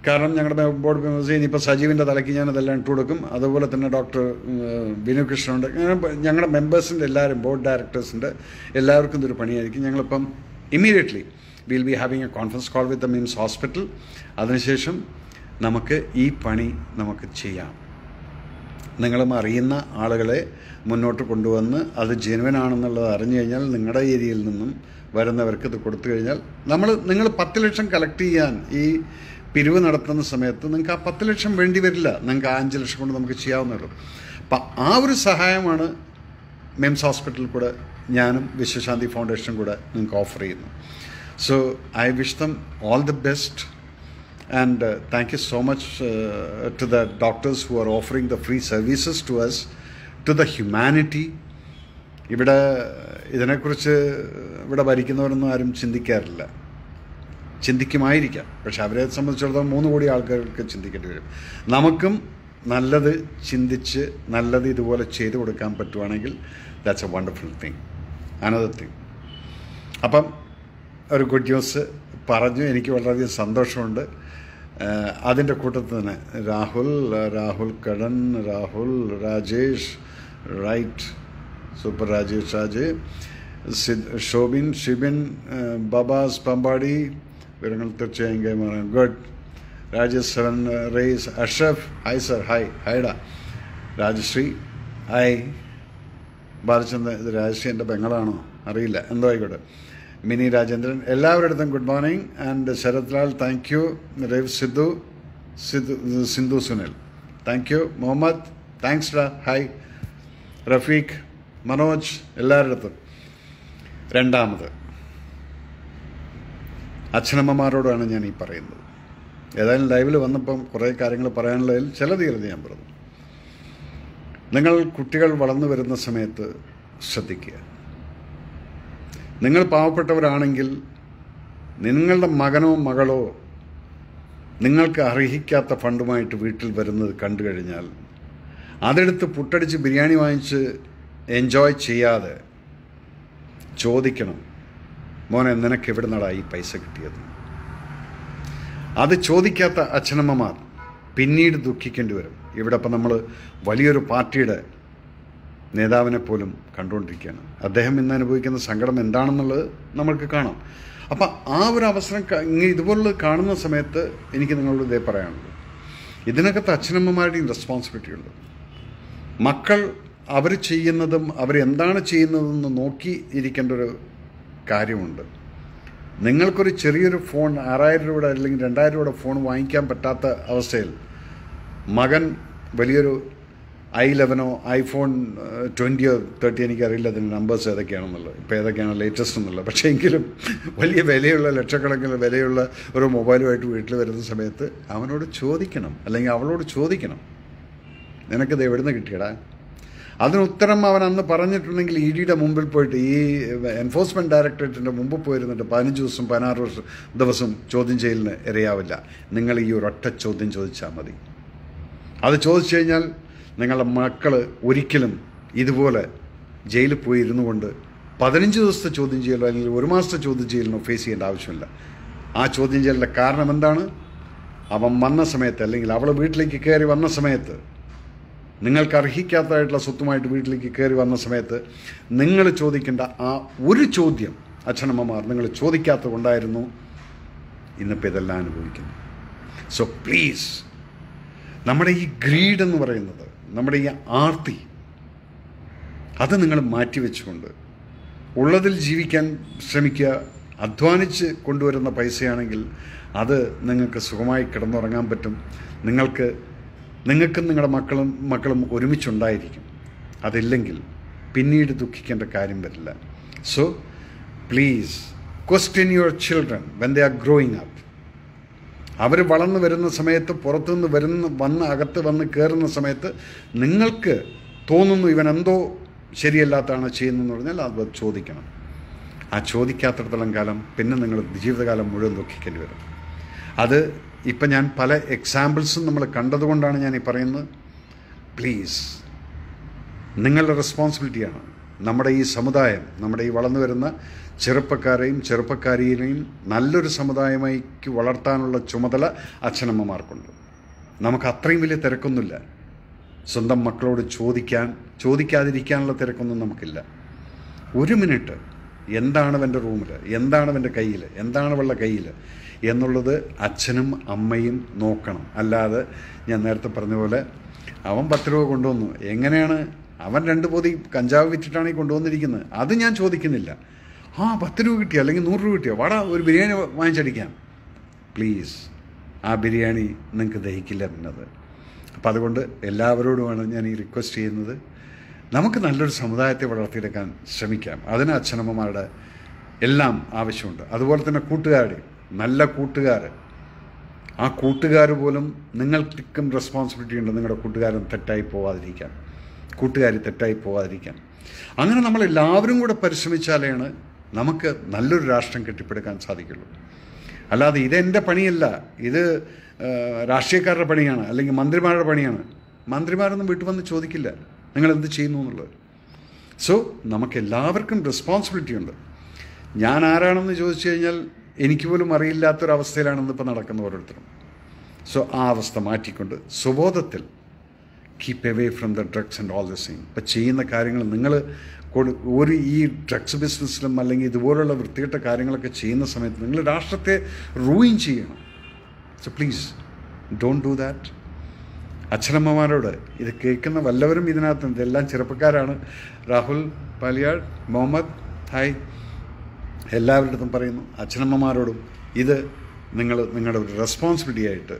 കാരണം ഞങ്ങളുടെ ബോർഡ് മെമ്പേഴ്സ് ഇനിയിപ്പോൾ സജീവിൻ്റെ തലയ്ക്ക് ഞാൻ അതെല്ലാം ഇട്ട് കൊടുക്കും അതുപോലെ തന്നെ ഡോക്ടർ ബിനു കൃഷ്ണനുണ്ട് അങ്ങനെ ഞങ്ങളുടെ മെമ്പേഴ്സിൻ്റെ എല്ലാവരും ബോർഡ് ഡയറക്ടേഴ്സിൻ്റെ എല്ലാവർക്കും ഇതൊരു പണിയായിരിക്കും ഞങ്ങളിപ്പം immediately will be having a conference call with the MIMS hospital അതിനുശേഷം നമുക്ക് ഈ പണി നമുക്ക് ചെയ്യാം നിങ്ങളും അറിയുന്ന ആളുകളെ മുന്നോട്ട് കൊണ്ടുവന്ന് അത് ജെനുവൻ ആണെന്നുള്ളത് അറിഞ്ഞു കഴിഞ്ഞാൽ നിങ്ങളുടെ ഏരിയയിൽ നിന്നും വരുന്നവർക്ക് ഇത് കൊടുത്തു കഴിഞ്ഞാൽ നമ്മൾ നിങ്ങൾ പത്ത് ലക്ഷം കളക്ട് ചെയ്യാൻ ഈ പിരിവ് നടത്തുന്ന സമയത്ത് നിങ്ങൾക്ക് ആ പത്ത് ലക്ഷം വേണ്ടി വരില്ല നിങ്ങൾക്ക് ആ അഞ്ച് ലക്ഷം കൊണ്ട് നമുക്ക് ചെയ്യാവുന്നുള്ളൂ അപ്പം ആ ഒരു സഹായമാണ് മിംസ് ഹോസ്പിറ്റലിൽ കൂടെ ഞാനും വിശ്വശാന്തി ഫൗണ്ടേഷനും കൂടെ നിങ്ങൾക്ക് ഓഫർ ചെയ്യുന്നു so I wish them all the best and uh, thank you so much uh, to the doctors who are offering the free services to us to the humanity ഇവിടെ ഇതിനെക്കുറിച്ച് ഇവിടെ ഭരിക്കുന്നവരൊന്നും ആരും ചിന്തിക്കാറില്ല ചിന്തിക്കുമായിരിക്കാം പക്ഷെ അവരെ സംബന്ധിച്ചിടത്തോളം മൂന്ന് കോടി ആൾക്കാർക്ക് ചിന്തിക്കേണ്ടി വരും നമുക്കും നല്ലത് ചിന്തിച്ച് നല്ലത് ഇതുപോലെ ചെയ്തു കൊടുക്കാൻ പറ്റുവാണെങ്കിൽ that's a wonderful thing another thing അപ്പം ഒരു ഗുഡ് ന്യൂസ് പറഞ്ഞു എനിക്ക് വളരെയധികം സന്തോഷമുണ്ട് അതിൻ്റെ കൂട്ടത്തിൽ തന്നെ രാഹുൽ രാഹുൽ കടൻ രാഹുൽ രാജേഷ് റൈറ്റ് സൂപ്പർ രാജേഷ് രാജേ സിദ് ഷോബിൻ ഷിബിൻ ബബാസ് പമ്പാടി വിവരങ്ങൾ തീർച്ചയായും കൈമാറാം good Rajesh seven race Ashaf hi sir hi ഹൈഡ രാജശ്രീ ഹായ് ബാലചന്ദ്രൻ ഇത് രാജശ്രീ എൻ്റെ പെങ്ങളാണോ അറിയില്ല എന്തോ ആയിക്കോട്ടെ മിനി രാജേന്ദ്രൻ എല്ലാവരുടെ അടുത്തും good morning and Sharath Lal thank you Rav Sidhu Sidhu Sindhu Sunil thank you Muhammad thanks ഡാ ഹായ് റഫീഖ് മനോജ് എല്ലാവരുടെ അടുത്തും രണ്ടാമത് അച്ഛനമ്മമാരോടാണ് ഞാൻ ഈ പറയുന്നത് ഏതായാലും ലൈവിൽ വന്നപ്പം കുറേ കാര്യങ്ങൾ പറയാനുള്ളതിൽ ചില തീർന്ന് ഞാൻ പറഞ്ഞു നിങ്ങൾ കുട്ടികൾ വളർന്നു വരുന്ന സമയത്ത് ശ്രദ്ധിക്കുക നിങ്ങൾ പാവപ്പെട്ടവരാണെങ്കിൽ നിങ്ങളുടെ മകനോ മകളോ നിങ്ങൾക്ക് അർഹിക്കാത്ത ഫണ്ടുമായിട്ട് വീട്ടിൽ വരുന്നത് കണ്ടു കഴിഞ്ഞാൽ അതെടുത്ത് പുട്ടടിച്ച് ബിരിയാണി വാങ്ങിച്ച് എൻജോയ് ചെയ്യാതെ ചോദിക്കണം മോനെ നിനക്ക് എവിടെ നടാ ഈ പൈസ കിട്ടിയത് അത് ചോദിക്കാത്ത അച്ഛനമ്മമാർ പിന്നീട് ദുഃഖിക്കേണ്ടി വരും ഇവിടെ ഇപ്പം നമ്മൾ വലിയൊരു പാർട്ടിയുടെ നേതാവിനെ പോലും കണ്ടുകൊണ്ടിരിക്കുകയാണ് അദ്ദേഹം ഇന്ന് അനുഭവിക്കുന്ന സങ്കടം എന്താണെന്നുള്ളത് നമ്മൾക്ക് കാണാം അപ്പം ആ ഒരു അവസരം ഇങ്ങനെ ഇതുപോലുള്ളത് കാണുന്ന സമയത്ത് എനിക്ക് നിങ്ങളോട് ഇതേ പറയാനുള്ളൂ ഇതിനകത്ത് അച്ഛനമ്മമാരുടെയും റെസ്പോൺസിബിലിറ്റി ഉണ്ട് മക്കൾ അവർ ചെയ്യുന്നതും അവരെന്താണ് ചെയ്യുന്നതെന്ന് നോക്കി ഇരിക്കേണ്ട ഒരു കാര്യമുണ്ട് നിങ്ങൾക്കൊരു ചെറിയൊരു ഫോൺ ആറായിരം രൂപയുടെ അല്ലെങ്കിൽ രണ്ടായിരം രൂപയുടെ ഫോൺ വാങ്ങിക്കാൻ പറ്റാത്ത അവസ്ഥയിൽ മകൻ വലിയൊരു ഐ ലെവനോ ഐഫോൺ ട്വൻറ്റിയോ തേർട്ടി എനിക്കറിയില്ല അതിൻ്റെ നമ്പേഴ്സ് ഏതൊക്കെയാണെന്നുള്ളത് ഇപ്പോൾ ഏതൊക്കെയാണ് ലേറ്റസ്റ്റ് എന്നുള്ളത് പക്ഷേ എങ്കിലും വലിയ വിലയുള്ള ലക്ഷക്കണക്കിന് വിലയുള്ള ഒരു മൊബൈലുമായിട്ട് വീട്ടിൽ വരുന്ന സമയത്ത് അവനോട് ചോദിക്കണം അല്ലെങ്കിൽ അവളോട് ചോദിക്കണം നിനക്കിത് എവിടുന്ന് കിട്ടിയടാ അതിന് ഉത്തരം അവൻ അന്ന് പറഞ്ഞിട്ടുണ്ടെങ്കിൽ ഇ ഡിയുടെ മുമ്പിൽ പോയിട്ട് ഈ എൻഫോഴ്സ്മെൻറ്റ് ഡയറക്ടറേറ്റിൻ്റെ മുമ്പ് പോയിരുന്നിട്ട് പതിനഞ്ച് ദിവസം പതിനാറ് വർഷം ദിവസം ചോദ്യം ചെയ്യലിന് ഇരയാവില്ല നിങ്ങൾ ഈ ഒരൊറ്റ ചോദ്യം ചോദിച്ചാൽ മതി അത് ചോദിച്ചു കഴിഞ്ഞാൽ നിങ്ങളുടെ മക്കൾ ഒരിക്കലും ഇതുപോലെ ജയിലിൽ പോയി ഇരുന്നു കൊണ്ട് പതിനഞ്ച് ദിവസത്തെ ചോദ്യം ചെയ്യലോ അല്ലെങ്കിൽ ഒരു മാസത്തെ ചോദ്യം ചെയ്യലിനോ ഫേസ് ചെയ്യേണ്ട ആവശ്യമില്ല ആ ചോദ്യം ചെയ്യലിൻ്റെ കാരണം എന്താണ് അവൻ വന്ന സമയത്ത് അല്ലെങ്കിൽ അവൾ വീട്ടിലേക്ക് കയറി വന്ന സമയത്ത് നിങ്ങൾക്ക് അർഹിക്കാത്തതായിട്ടുള്ള സ്വത്തുമായിട്ട് വീട്ടിലേക്ക് കയറി വന്ന സമയത്ത് നിങ്ങൾ ചോദിക്കേണ്ട ആ ഒരു ചോദ്യം അച്ഛനമ്മമാർ നിങ്ങൾ ചോദിക്കാത്തത് കൊണ്ടായിരുന്നു ഇന്നിപ്പോൾ ഇതെല്ലാം അനുഭവിക്കുന്നു സോ പ്ലീസ് നമ്മുടെ ഈ ഗ്രീഡ് എന്ന് പറയുന്നത് നമ്മുടെ ഈ ആർത്തി അത് നിങ്ങൾ മാറ്റിവെച്ചുകൊണ്ട് ഉള്ളതിൽ ജീവിക്കാൻ ശ്രമിക്കുക അധ്വാനിച്ച് കൊണ്ടുവരുന്ന പൈസയാണെങ്കിൽ അത് നിങ്ങൾക്ക് സുഖമായി കിടന്നുറങ്ങാൻ പറ്റും നിങ്ങൾക്ക് നിങ്ങൾക്കും നിങ്ങളുടെ മക്കളും മക്കളും ഒരുമിച്ചുണ്ടായിരിക്കും അതില്ലെങ്കിൽ പിന്നീട് ദുഃഖിക്കേണ്ട കാര്യം വരില്ല so please question your children when they are growing up അവർ വളർന്നു വരുന്ന സമയത്ത് പുറത്തുനിന്ന് വരുന്ന വന്ന് അകത്ത് വന്ന് കയറുന്ന സമയത്ത് നിങ്ങൾക്ക് തോന്നുന്നു ഇവൻ എന്തോ ശരിയല്ലാത്താണ് ചെയ്യുന്നതെന്ന് പറഞ്ഞാൽ അത് ചോദിക്കണം ആ ചോദിക്കാത്തിടത്തോളം കാലം പിന്നെ നിങ്ങൾ ജീവിതകാലം മുഴുവൻ ദുഃഖിക്കേണ്ടി വരും അത് ഇപ്പം ഞാൻ പല എക്സാമ്പിൾസും നമ്മൾ കണ്ടതുകൊണ്ടാണ് ഞാൻ ഈ പറയുന്നത് പ്ലീസ് നിങ്ങളുടെ റെസ്പോൺസിബിലിറ്റിയാണ് നമ്മുടെ ഈ സമുദായം നമ്മുടെ ഈ വളർന്നു വരുന്ന ചെറുപ്പക്കാരെയും ചെറുപ്പക്കാരിയെയും നല്ലൊരു സമുദായമായിക്ക് വളർത്താനുള്ള ചുമതല അച്ഛനമ്മമാർക്കുണ്ട് നമുക്ക് അത്രയും വലിയ തിരക്കൊന്നുമില്ല സ്വന്തം മക്കളോട് ചോദിക്കാൻ ചോദിക്കാതിരിക്കാനുള്ള തിരക്കൊന്നും നമുക്കില്ല ഒരു മിനിറ്റ് എന്താണ് അവൻ്റെ റൂമിൽ എന്താണ് അവൻ്റെ കയ്യിൽ എന്താണ് അവളുടെ കയ്യിൽ എന്നുള്ളത് അച്ഛനും അമ്മയും നോക്കണം അല്ലാതെ ഞാൻ നേരത്തെ പറഞ്ഞ പോലെ അവൻ പത്ത് രൂപ കൊണ്ടുവന്നു എങ്ങനെയാണ് അവൻ രണ്ട് പൊതി കഞ്ചാവ് വിറ്റിട്ടാണ് ഈ കൊണ്ടുവന്നിരിക്കുന്നത് അത് ഞാൻ ചോദിക്കുന്നില്ല ആ പത്ത് രൂപ കിട്ടിയോ അല്ലെങ്കിൽ നൂറ് രൂപ കിട്ടിയോ വാടാ ഒരു ബിരിയാണി വാങ്ങിച്ചടിക്കാം പ്ലീസ് ആ ബിരിയാണി നിങ്ങൾക്ക് ദഹിക്കില്ല പിന്നത് അപ്പം അതുകൊണ്ട് എല്ലാവരോടുമാണ് ഞാൻ ഈ റിക്വസ്റ്റ് ചെയ്യുന്നത് നമുക്ക് നല്ലൊരു സമുദായത്തെ വളർത്തിയെടുക്കാൻ ശ്രമിക്കാം അതിന് അച്ഛനമ്മമാരുടെ എല്ലാം ആവശ്യമുണ്ട് അതുപോലെ തന്നെ കൂട്ടുകാരുടെ നല്ല കൂട്ടുകാർ ആ കൂട്ടുകാർ പോലും നിങ്ങൾക്കും റെസ്പോൺസിബിലിറ്റി ഉണ്ട് നിങ്ങളുടെ കൂട്ടുകാരൻ തെറ്റായി പോവാതിരിക്കാൻ കൂട്ടുകാരി തെറ്റായി പോവാതിരിക്കാൻ അങ്ങനെ നമ്മൾ എല്ലാവരും കൂടെ പരിശ്രമിച്ചാലാണ് നമുക്ക് നല്ലൊരു രാഷ്ട്രം കെട്ടിപ്പടുക്കാൻ സാധിക്കുള്ളൂ അല്ലാതെ ഇതെൻ്റെ പണിയല്ല ഇത് ആ, രാഷ്ട്രീയക്കാരുടെ പണിയാണ് അല്ലെങ്കിൽ മന്ത്രിമാരുടെ പണിയാണ് മന്ത്രിമാരൊന്നും വീട്ടിൽ വന്ന് ചോദിക്കില്ല നിങ്ങൾ എന്ത് ചെയ്യുന്നു എന്നുള്ളത് സോ നമുക്ക് എല്ലാവർക്കും റെസ്പോൺസിബിലിറ്റി ഉണ്ട് ഞാൻ ആരാണെന്ന് ചോദിച്ചു കഴിഞ്ഞാൽ എനിക്ക് പോലും അറിയില്ലാത്തൊരവസ്ഥയിലാണ് ഇന്നിപ്പോൾ നടക്കുന്ന ഓരോരുത്തരും സോ ആ അവസ്ഥ മാറ്റിക്കൊണ്ട് സുബോധത്തിൽ keep away from the drugs and all this thing ഇപ്പം ചെയ്യുന്ന കാര്യങ്ങൾ നിങ്ങൾ കൊടു ഒരു ഈ ഡ്രഗ്സ് ബിസിനസ്സിലും അല്ലെങ്കിൽ ഇതുപോലുള്ള വൃത്തികെട്ട കാര്യങ്ങളൊക്കെ ചെയ്യുന്ന സമയത്ത് നിങ്ങൾ രാഷ്ട്രത്തെ റൂയിൻ ചെയ്യണം so please don't do that അച്ഛനമ്മമാരോട് ഇത് കേൾക്കുന്ന വല്ലവരും ഇതിനകത്ത് ഇതെല്ലാം ചെറുപ്പക്കാരാണ് രാഹുൽ പാലിയാട് മുഹമ്മദ് ഹായ് എല്ലാവരുടെ അടുത്തും പറയുന്നു അച്ഛനമ്മമാരോടും ഇത് നിങ്ങൾ നിങ്ങളുടെ ഒരു റെസ്പോൺസിബിലിറ്റി ആയിട്ട്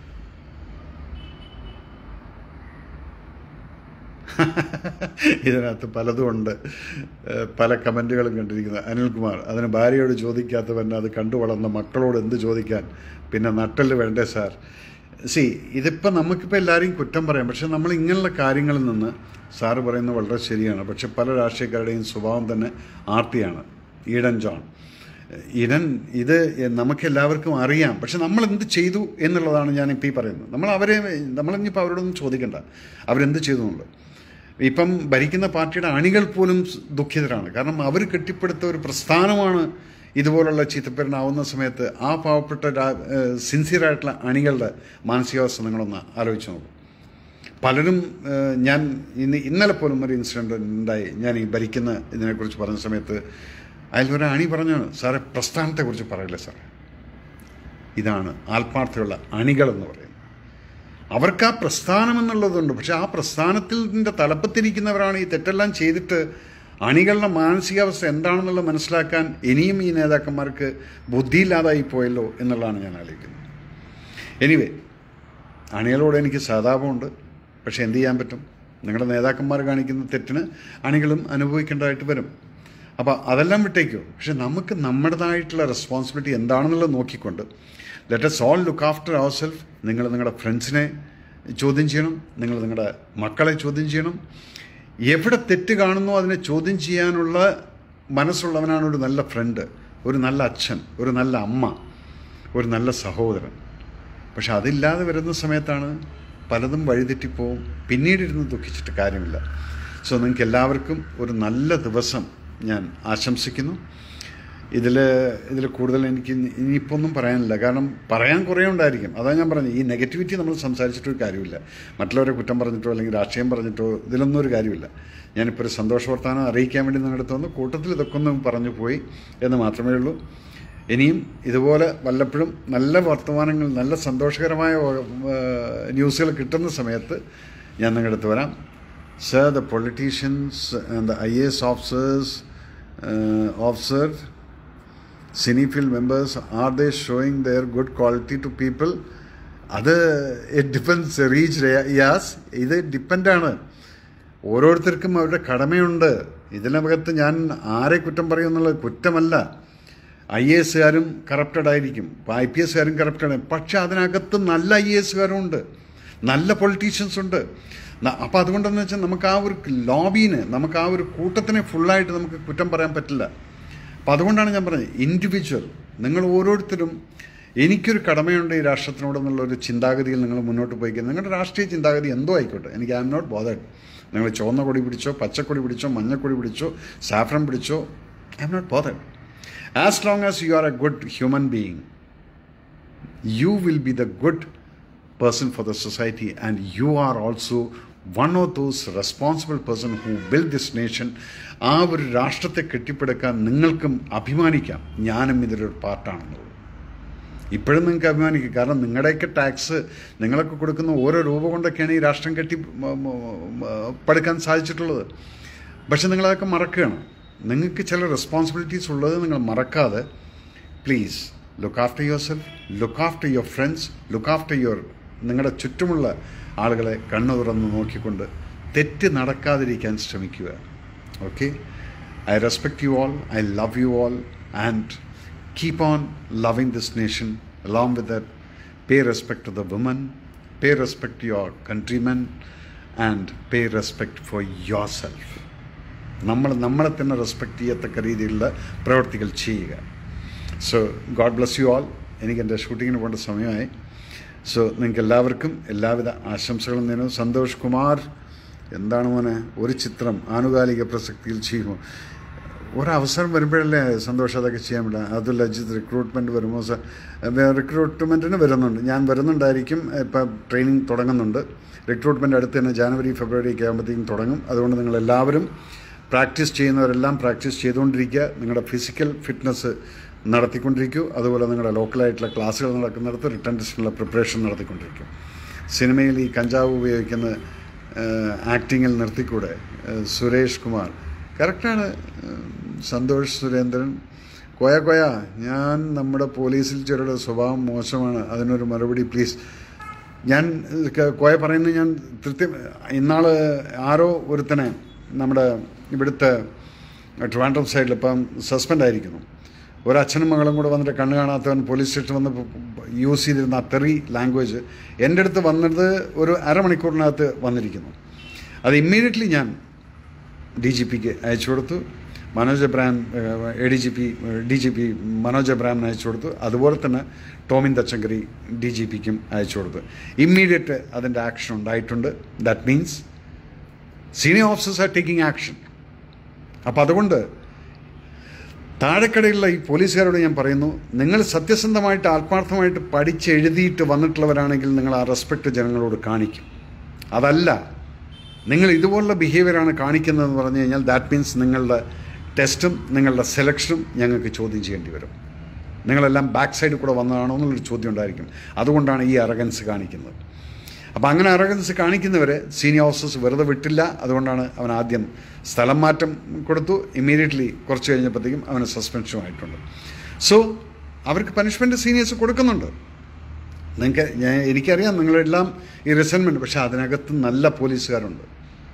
ഇതിനകത്ത് പലതും ഉണ്ട് ഏഹ് പല കമൻറ്റുകളും കണ്ടിരിക്കുന്നത് അനിൽകുമാർ അതിന് ഭാര്യയോട് ചോദിക്കാത്തവൻ അത് കണ്ടു വളർന്ന മക്കളോട് എന്ത് ചോദിക്കാൻ പിന്നെ നട്ടല് വേണ്ടേ സാർ സി ഇതിപ്പോൾ നമുക്കിപ്പോൾ എല്ലാവരെയും കുറ്റം പറയാം പക്ഷെ നമ്മൾ ഇങ്ങനെയുള്ള കാര്യങ്ങളിൽ നിന്ന് സാറ് പറയുന്നത് വളരെ ശരിയാണ് പക്ഷെ പല രാഷ്ട്രീയക്കാരുടെയും സ്വഭാവം തന്നെ ആർത്തിയാണ് ഈഡൻ ജോൺ ഇടൻ ഇത് നമുക്കെല്ലാവർക്കും അറിയാം പക്ഷെ നമ്മൾ എന്ത് ചെയ്തു എന്നുള്ളതാണ് ഞാൻ ഇപ്പോൾ ഈ പറയുന്നത് നമ്മൾ അവരെ നമ്മളിനിപ്പോൾ അവരോടൊന്നും ചോദിക്കണ്ട അവരെന്ത് ചെയ്തു എന്നുള്ളത് ഇപ്പം ഭരിക്കുന്ന പാർട്ടിയുടെ അണികൾ പോലും ദുഃഖിതരാണ് കാരണം അവർ കെട്ടിപ്പടുത്ത ഒരു പ്രസ്ഥാനമാണ് ഇതുപോലുള്ള ചീത്തപ്പേരനാവുന്ന സമയത്ത് ആ പാവപ്പെട്ട സിൻസിയറായിട്ടുള്ള അണികളുടെ മാനസികാവസ്ഥ നിങ്ങളൊന്ന് ആലോചിച്ച് നോക്കും പലരും ഏഹ്, ഞാൻ ഇന്ന് ഇന്നലെ പോലും ഒരു ഇൻസിഡൻറ്റ് ഉണ്ടായി ഞാൻ ഈ ഭരിക്കുന്ന ഇതിനെക്കുറിച്ച് പറഞ്ഞ സമയത്ത് അതിലൊരു അണി പറഞ്ഞു സാറേ പ്രസ്ഥാനത്തെക്കുറിച്ച് പറയില്ല സാറേ ഇതാണ് ആത്മാർത്ഥയുള്ള അണികളെന്ന് പറയുന്നത് അവർക്ക് ആ പ്രസ്ഥാനം എന്നുള്ളതുണ്ട് പക്ഷെ ആ പ്രസ്ഥാനത്തിൻ്റെ തലപ്പത്തിരിക്കുന്നവരാണ് ഈ തെറ്റെല്ലാം ചെയ്തിട്ട് അണികളുടെ മാനസികാവസ്ഥ എന്താണെന്നുള്ളത് മനസ്സിലാക്കാൻ ഇനിയും ഈ നേതാക്കന്മാർക്ക് ബുദ്ധിയില്ലാതായി പോയല്ലോ എന്നുള്ളതാണ് ഞാൻ ആലോചിക്കുന്നത് എനിവേ അണികളോട് എനിക്ക് സഹതാപമുണ്ട് പക്ഷെ എന്ത് ചെയ്യാൻ പറ്റും നിങ്ങളുടെ നേതാക്കന്മാർ കാണിക്കുന്ന തെറ്റിന് അണികളും അനുഭവിക്കേണ്ടതായിട്ട് വരും അപ്പോൾ അതെല്ലാം വിട്ടേക്കോ പക്ഷെ നമുക്ക് നമ്മുടേതായിട്ടുള്ള റെസ്പോൺസിബിലിറ്റി എന്താണെന്നുള്ളത് നോക്കിക്കൊണ്ട് let's all look after our self നിങ്ങൾ നിങ്ങളുടെ ഫ്രണ്ട്സിനെ ചോദ്യം ചെയ്യണം നിങ്ങൾ നിങ്ങളുടെ മക്കളെ ചോദ്യം ചെയ്യണം എവിടെ തെറ്റ് കാണുന്നോ അതിനെ ചോദ്യം ചെയ്യാനുള്ള മനസ്സുള്ളവനാണ് ഒരു നല്ല ഫ്രണ്ട് ഒരു നല്ല അച്ഛൻ ഒരു നല്ല അമ്മ ഒരു നല്ല സഹോദരൻ പക്ഷെ അതില്ലാതെ വരുന്ന സമയത്താണ് പലതും വഴിതെറ്റിപ്പോവും പിന്നീട് ഇരുന്ന് ദുഃഖിച്ചിട്ട് കാര്യമില്ല സോ നിങ്ങൾക്ക് എല്ലാവർക്കും ഒരു നല്ല ദിവസം ഞാൻ ആശംസിക്കുന്നു ഇതിൽ ഇതിൽ കൂടുതൽ എനിക്ക് ഇനി- ഇനിയിപ്പോൾ ഒന്നും പറയാനില്ല കാരണം പറയാൻ കുറേ ഉണ്ടായിരിക്കും അതാണ് ഞാൻ പറഞ്ഞത് ഈ നെഗറ്റിവിറ്റി നമ്മൾ സംസാരിച്ചിട്ടൊരു കാര്യമില്ല മറ്റുള്ളവരെ കുറ്റം പറഞ്ഞിട്ടോ അല്ലെങ്കിൽ രാഷ്ട്രീയം പറഞ്ഞിട്ടോ ഇതിലൊന്നും ഒരു കാര്യമില്ല ഞാനിപ്പോൾ ഒരു സന്തോഷ വർത്താനം അറിയിക്കാൻ വേണ്ടി നിങ്ങളുടെ അടുത്ത് വന്നു കൂട്ടത്തിൽ ഇതൊക്കെ ഒന്നും പറഞ്ഞു പോയി എന്ന് മാത്രമേ ഉള്ളൂ ഇനിയും ഇതുപോലെ വല്ലപ്പോഴും നല്ല വർത്തമാനങ്ങൾ നല്ല സന്തോഷകരമായ ന്യൂസുകൾ കിട്ടുന്ന സമയത്ത് ഞാൻ നിങ്ങളുടെ അടുത്ത് വരാം sir the politicians and the I S officers officer സിനിഫിൽ members are they showing their good quality to people അത് ഇറ്റ് ഡിപ്പെൻസ് റീച്ച് യാസ് ഇത് ഡിപ്പെൻഡാണ് ഓരോരുത്തർക്കും അവരുടെ കടമയുണ്ട് ഇതിനകത്ത് ഞാൻ ആരെ കുറ്റം പറയുമെന്നുള്ളത് കുറ്റമല്ല ഐ എ എസുകാരും കറപ്റ്റഡ് ആയിരിക്കും ഐ പി എസുകാരും കറപ്റ്റഡ് പക്ഷെ അതിനകത്ത് നല്ല ഐ എ എസുകാരും ഉണ്ട് നല്ല പൊളിറ്റീഷ്യൻസ് ഉണ്ട് അപ്പം അതുകൊണ്ടെന്ന് വെച്ചാൽ നമുക്ക് ആ ഒരു ലോബീന് നമുക്ക് ആ ഒരു കൂട്ടത്തിനെ ഫുള്ളായിട്ട് നമുക്ക് കുറ്റം പറയാൻ പറ്റില്ല അപ്പം അതുകൊണ്ടാണ് ഞാൻ പറഞ്ഞത് ഇൻഡിവിജ്വൽ നിങ്ങൾ ഓരോരുത്തരും എനിക്കൊരു കടമയുണ്ട് ഈ രാഷ്ട്രത്തിനോട് എന്നുള്ള ഒരു ചിന്താഗതിയിൽ നിങ്ങൾ മുന്നോട്ട് പോയി കഴിഞ്ഞാൽ നിങ്ങളുടെ രാഷ്ട്രീയ ചിന്താഗതി എന്തോ ആയിക്കോട്ടെ എനിക്ക് ഐ എം നോട്ട് ബോധഡ് നിങ്ങൾ ചുവന്ന കൊടി പിടിച്ചോ പച്ചക്കൊടി പിടിച്ചോ മഞ്ഞക്കൊടി പിടിച്ചോ സാഫ്രൻ പിടിച്ചോ I am not bothered as long as you are a good human being you will be the good person for the society and you are also one of those responsible person who build this nation ആ ഒരു രാഷ്ട്രത്തെ കെട്ടിപ്പടുക്കാൻ നിങ്ങൾക്കും അഭിമാനിക്കാം ഞാനും ഇതിലൊരു പാർട്ടാണെന്നുള്ളത് ഇപ്പോഴും നിങ്ങൾക്ക് അഭിമാനിക്കും കാരണം നിങ്ങളുടെയൊക്കെ ടാക്സ് നിങ്ങളൊക്കെ കൊടുക്കുന്ന ഓരോ രൂപ കൊണ്ടൊക്കെയാണ് ഈ രാഷ്ട്രം കെട്ടി മ- മ- മ- പടുക്കാൻ സാധിച്ചിട്ടുള്ളത് പക്ഷെ നിങ്ങളതൊക്കെ മറക്കുകയാണ് നിങ്ങൾക്ക് ചില റെസ്പോൺസിബിലിറ്റീസ് ഉള്ളത് നിങ്ങൾ മറക്കാതെ please look after your self look after your friends look after your നിങ്ങളുടെ ചുറ്റുമുള്ള ആളുകളെ കണ്ണു തുറന്ന് നോക്കിക്കൊണ്ട് തെറ്റ് നടക്കാതിരിക്കാൻ ശ്രമിക്കുക okay I respect you all I love you all and keep on loving this nation along with that pay respect to the women pay respect to your countrymen and pay respect for yourself നമ്മൾ നമ്മളെ തന്നെ respect ചെയ്യത്തക്ക രീതിയിലുള്ള പ്രവർത്തികൾ ചെയ്യുക so God bless you all എനിക്ക് എൻ്റെ ഷൂട്ടിങ്ങിന് പോകേണ്ട സമയമായി സോ നിങ്ങൾക്ക് എല്ലാവർക്കും എല്ലാവിധ ആശംസകളും നേരുന്നു സന്തോഷ് കുമാർ എന്താണ് മോനെ ഒരു ചിത്രം ആനുകാലിക പ്രസക്തിയിൽ ചെയ്യുമോ ഒരവസരം വരുമ്പോഴല്ലേ സന്തോഷം അതൊക്കെ ചെയ്യാൻ പറ്റില്ല അതും അജിത് റിക്രൂട്ട്മെൻറ്റ് വരുമ്പോൾ സ- റിക്രൂട്ട്മെൻറ്റിന് വരുന്നുണ്ട് ഞാൻ വരുന്നുണ്ടായിരിക്കും ഇപ്പം ട്രെയിനിങ് തുടങ്ങുന്നുണ്ട് റിക്രൂട്ട്മെൻറ്റ് അടുത്ത് തന്നെ ജാനുവരി ഫെബ്രുവരി ഒക്കെ ആകുമ്പോഴത്തേക്കും തുടങ്ങും അതുകൊണ്ട് നിങ്ങൾ എല്ലാവരും പ്രാക്ടീസ് ചെയ്യുന്നവരെല്ലാം പ്രാക്ടീസ് ചെയ്തുകൊണ്ടിരിക്കുക നിങ്ങളുടെ ഫിസിക്കൽ ഫിറ്റ്നസ് നടത്തിക്കൊണ്ടിരിക്കൂ അതുപോലെ നിങ്ങളുടെ ലോക്കലായിട്ടുള്ള ക്ലാസ്സുകൾ നടക്കുന്നിടത്ത് റിട്ടേൺ ടെസ്റ്റിനുള്ള പ്രിപ്പറേഷൻ നടത്തിക്കൊണ്ടിരിക്കും സിനിമയിൽ ഈ കഞ്ചാവ് ഉപയോഗിക്കുന്ന ആക്ടിങ്ങിൽ നിർത്തിക്കൂടെ ഏഹ് സുരേഷ് കുമാർ കറക്റ്റാണ് ഏഹ് സന്തോഷ് സുരേന്ദ്രൻ കോയ കോയ ഞാൻ നമ്മുടെ പോലീസിൽ ചിലരുടെ സ്വഭാവം മോശമാണ് അതിനൊരു മറുപടി പ്ലീസ് ഞാൻ ക- കോയ പറയുന്നത് ഞാൻ കൃത്യം ഇന്നാള് ആരോ ഒരുത്തനെ നമ്മുടെ ഇവിടുത്തെ ട്രിവാൻഡ്രം സൈഡിൽ ഇപ്പം സസ്പെൻഡ് ആയിരിക്കുന്നു ഒരച്ഛനും മകളും കൂടെ വന്നിട്ട് കണ്ണ് കാണാത്തവൻ പോലീസ് സ്റ്റേഷനിൽ വന്ന് യൂസ് ചെയ്തിരുന്ന ആ തെറി ലാംഗ്വേജ് എൻ്റെ അടുത്ത് വന്നത് ഒരു അരമണിക്കൂറിനകത്ത് വന്നിരിക്കുന്നു അത് ഇമ്മീഡിയറ്റ്ലി ഞാൻ ഡി ജി പിക്ക് അയച്ചു കൊടുത്തു Manoj Abraham A D G P D G P Manoj എബ്രാമിന് അയച്ചു കൊടുത്തു അതുപോലെ തന്നെ ടോമിൻ തച്ചങ്കരി ഡി ജി പിക്കും അയച്ചു കൊടുത്തു ഇമ്മീഡിയറ്റ് അതിൻ്റെ ആക്ഷൻ ഉണ്ടായിട്ടുണ്ട് that means senior officers are taking action അപ്പോൾ അതുകൊണ്ട് താഴെക്കടയിലുള്ള ഈ പോലീസുകാരോട് ഞാൻ പറയുന്നു നിങ്ങൾ സത്യസന്ധമായിട്ട് ആത്മാർത്ഥമായിട്ട് പഠിച്ചെഴുതിയിട്ട് വന്നിട്ടുള്ളവരാണെങ്കിൽ നിങ്ങൾ ആ റെസ്പെക്റ്റ് ജനങ്ങളോട് കാണിക്കും അതല്ല നിങ്ങൾ ഇതുപോലുള്ള ബിഹേവിയറാണ് കാണിക്കുന്നതെന്ന് പറഞ്ഞു കഴിഞ്ഞാൽ ദാറ്റ് മീൻസ് നിങ്ങളുടെ ടെസ്റ്റും നിങ്ങളുടെ സെലക്ഷനും ഞങ്ങൾക്ക് ചോദ്യം ചെയ്യേണ്ടി വരും നിങ്ങളെല്ലാം ബാക്ക് സൈഡിൽ കൂടെ വന്നതാണോ എന്നുള്ളൊരു ചോദ്യം ഉണ്ടായിരിക്കും അതുകൊണ്ടാണ് ഈ അറഗൻസ് കാണിക്കുന്നത് അപ്പോൾ അങ്ങനെ അറഗൻസ് കാണിക്കുന്നവരെ സീനിയർ ഓഫീസേഴ്സ് വെറുതെ വിട്ടില്ല അതുകൊണ്ടാണ് അവൻ ആദ്യം സ്ഥലം മാറ്റം കൊടുത്തു ഇമ്മീഡിയറ്റ്ലി കുറച്ച് കഴിഞ്ഞപ്പോഴത്തേക്കും അവന് സസ്പെൻഷനും ആയിട്ടുണ്ട് സോ അവർക്ക് പനിഷ്മെൻറ്റ് സീനിയേഴ്സ് കൊടുക്കുന്നുണ്ട് നിങ്ങൾക്ക് ഞാൻ എനിക്കറിയാം നിങ്ങളെല്ലാം ഈ റിസൻമെൻറ്റ് പക്ഷേ അതിനകത്ത് നല്ല പോലീസുകാരുണ്ട്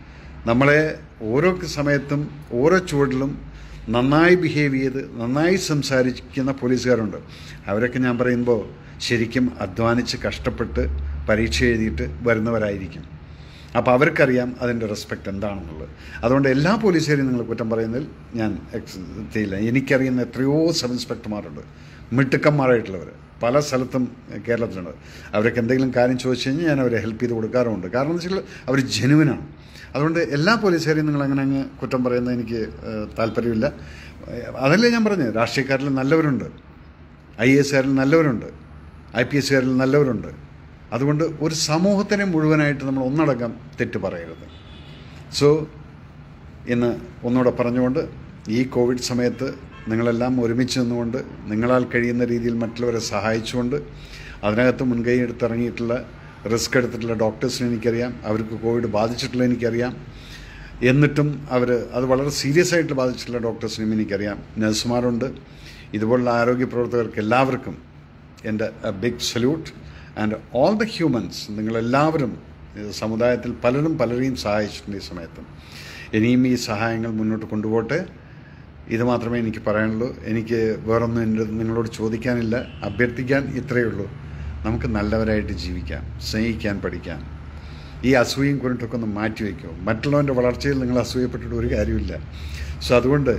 നമ്മളെ ഓരോ സമയത്തും ഓരോ ചുവടിലും നന്നായി ബിഹേവ് ചെയ്ത് നന്നായി സംസാരിക്കുന്ന പോലീസുകാരുണ്ട് അവരൊക്കെ ഞാൻ പറയുമ്പോൾ ശരിക്കും അധ്വാനിച്ച് കഷ്ടപ്പെട്ട് പരീക്ഷ എഴുതിയിട്ട് വരുന്നവരായിരിക്കും അപ്പോൾ അവർക്കറിയാം അതിൻ്റെ റെസ്പെക്റ്റ് എന്താണെന്നുള്ളത് അതുകൊണ്ട് എല്ലാ പോലീസുകാരെയും നിങ്ങൾ കുറ്റം പറയുന്നതിൽ ഞാൻ എക്സ് ചെയ്യില്ല എനിക്കറിയുന്ന എത്രയോ സബ് ഇൻസ്പെക്ടർമാരുണ്ട് മിട്ടുക്കന്മാരായിട്ടുള്ളവർ പല സ്ഥലത്തും കേരളത്തിലുണ്ട് അവരൊക്കെ എന്തെങ്കിലും കാര്യം ചോദിച്ചു കഴിഞ്ഞാൽ ഞാൻ അവരെ ഹെൽപ്പ് ചെയ്ത് കൊടുക്കാറുമുണ്ട് കാരണം എന്ന് വെച്ചാൽ അവർ ജെനുവിനാണ് അതുകൊണ്ട് എല്ലാ പോലീസുകാരെയും നിങ്ങൾ അങ്ങനെ അങ്ങ് കുറ്റം പറയുന്നത് എനിക്ക് ഏഹ്, താല്പര്യമില്ല ഏഹ്, അതല്ലേ ഞാൻ പറഞ്ഞത് രാഷ്ട്രീയക്കാരിൽ നല്ലവരുണ്ട് ഐ എ എസുകാരിൽ നല്ലവരുണ്ട് ഐ പി എസുകാരിൽ നല്ലവരുണ്ട് അതുകൊണ്ട് ഒരു സമൂഹത്തിനെ മുഴുവനായിട്ട് നമ്മൾ ഒന്നടങ്കം തെറ്റ് പറയരുത് സോ ഇന്ന് ഒന്നുകൂടെ പറഞ്ഞുകൊണ്ട് ഈ കോവിഡ് സമയത്ത് നിങ്ങളെല്ലാം ഒരുമിച്ച് നിന്നുകൊണ്ട് നിങ്ങളാൽ കഴിയുന്ന രീതിയിൽ മറ്റുള്ളവരെ സഹായിച്ചുകൊണ്ട് അതിനകത്ത് മുൻകൈ എടുത്തിറങ്ങിയിട്ടുള്ള റിസ്ക് എടുത്തിട്ടുള്ള ഡോക്ടേഴ്സിനെ എനിക്കറിയാം അവർക്ക് കോവിഡ് ബാധിച്ചിട്ടുള്ള എനിക്കറിയാം എന്നിട്ടും അവർ അത് വളരെ സീരിയസ് ആയിട്ട് ബാധിച്ചിട്ടുള്ള ഡോക്ടേഴ്സിനും എനിക്കറിയാം നഴ്സുമാരുണ്ട് ഇതുപോലുള്ള ആരോഗ്യ പ്രവർത്തകർക്ക് എല്ലാവർക്കും എൻ്റെ big salute and all the humans നിങ്ങളെല്ലാവരും ഇത് സമുദായത്തിൽ പലരും പലരെയും സഹായിച്ചിട്ടുണ്ട് ഈ സമയത്ത് ഇനിയും ഈ സഹായങ്ങൾ മുന്നോട്ട് കൊണ്ടുപോട്ടെ ഇത് മാത്രമേ എനിക്ക് പറയാനുള്ളൂ എനിക്ക് വേറൊന്നും എൻ്റെ നിങ്ങളോട് ചോദിക്കാനില്ല അഭ്യർത്ഥിക്കാൻ ഇത്രയേ ഉള്ളൂ നമുക്ക് നല്ലവരായിട്ട് ജീവിക്കാം സ്നേഹിക്കാൻ പഠിക്കാം ഈ അസൂയയും കുരുട്ടൊക്കെ ഒന്ന് മാറ്റി വയ്ക്കുമോ മറ്റുള്ളവൻ്റെ വളർച്ചയിൽ നിങ്ങൾ അസൂയപ്പെട്ടിട്ട് ഒരു കാര്യമില്ല സോ അതുകൊണ്ട്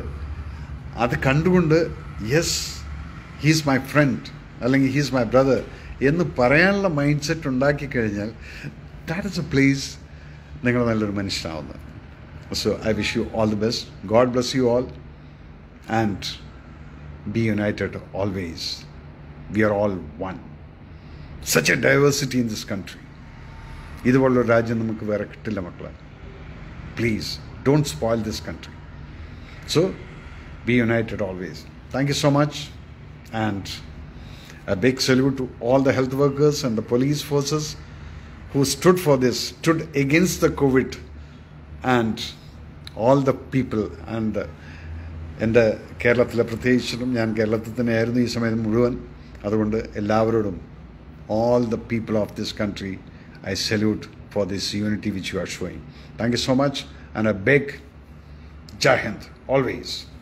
അത് കണ്ടുകൊണ്ട് യെസ് ഹീസ് മൈ ഫ്രണ്ട് അല്ലെങ്കിൽ ഹീസ് മൈ ബ്രദർ എന്ന് പറയാനുള്ള മൈൻഡ് സെറ്റ് ഉണ്ടാക്കി കഴിഞ്ഞാൽ ദാറ്റ് ഇസ് എ പ്ലേസ് നിങ്ങൾ നല്ലൊരു മനുഷ്യനാവുന്നത് So I wish you all the best. God bless you all and be united always. We are all one. Such a diversity in this country. ഇതുപോലുള്ള രാജ്യം നമുക്ക് വേറെ കിട്ടില്ല മക്കളെ please don't spoil this country so be united always thank you so much and a big salute to all the health workers and the police forces who stood for this, stood against the COVID, and all the people and the എൻ്റെ കേരളത്തിലെ പ്രത്യേകിച്ചിട്ടും ഞാൻ കേരളത്തിൽ തന്നെയായിരുന്നു ഈ സമയം മുഴുവൻ അതുകൊണ്ട് എല്ലാവരോടും all the people of this country, I salute for this unity which you are showing. Thank you so much and a big Jai Hind always.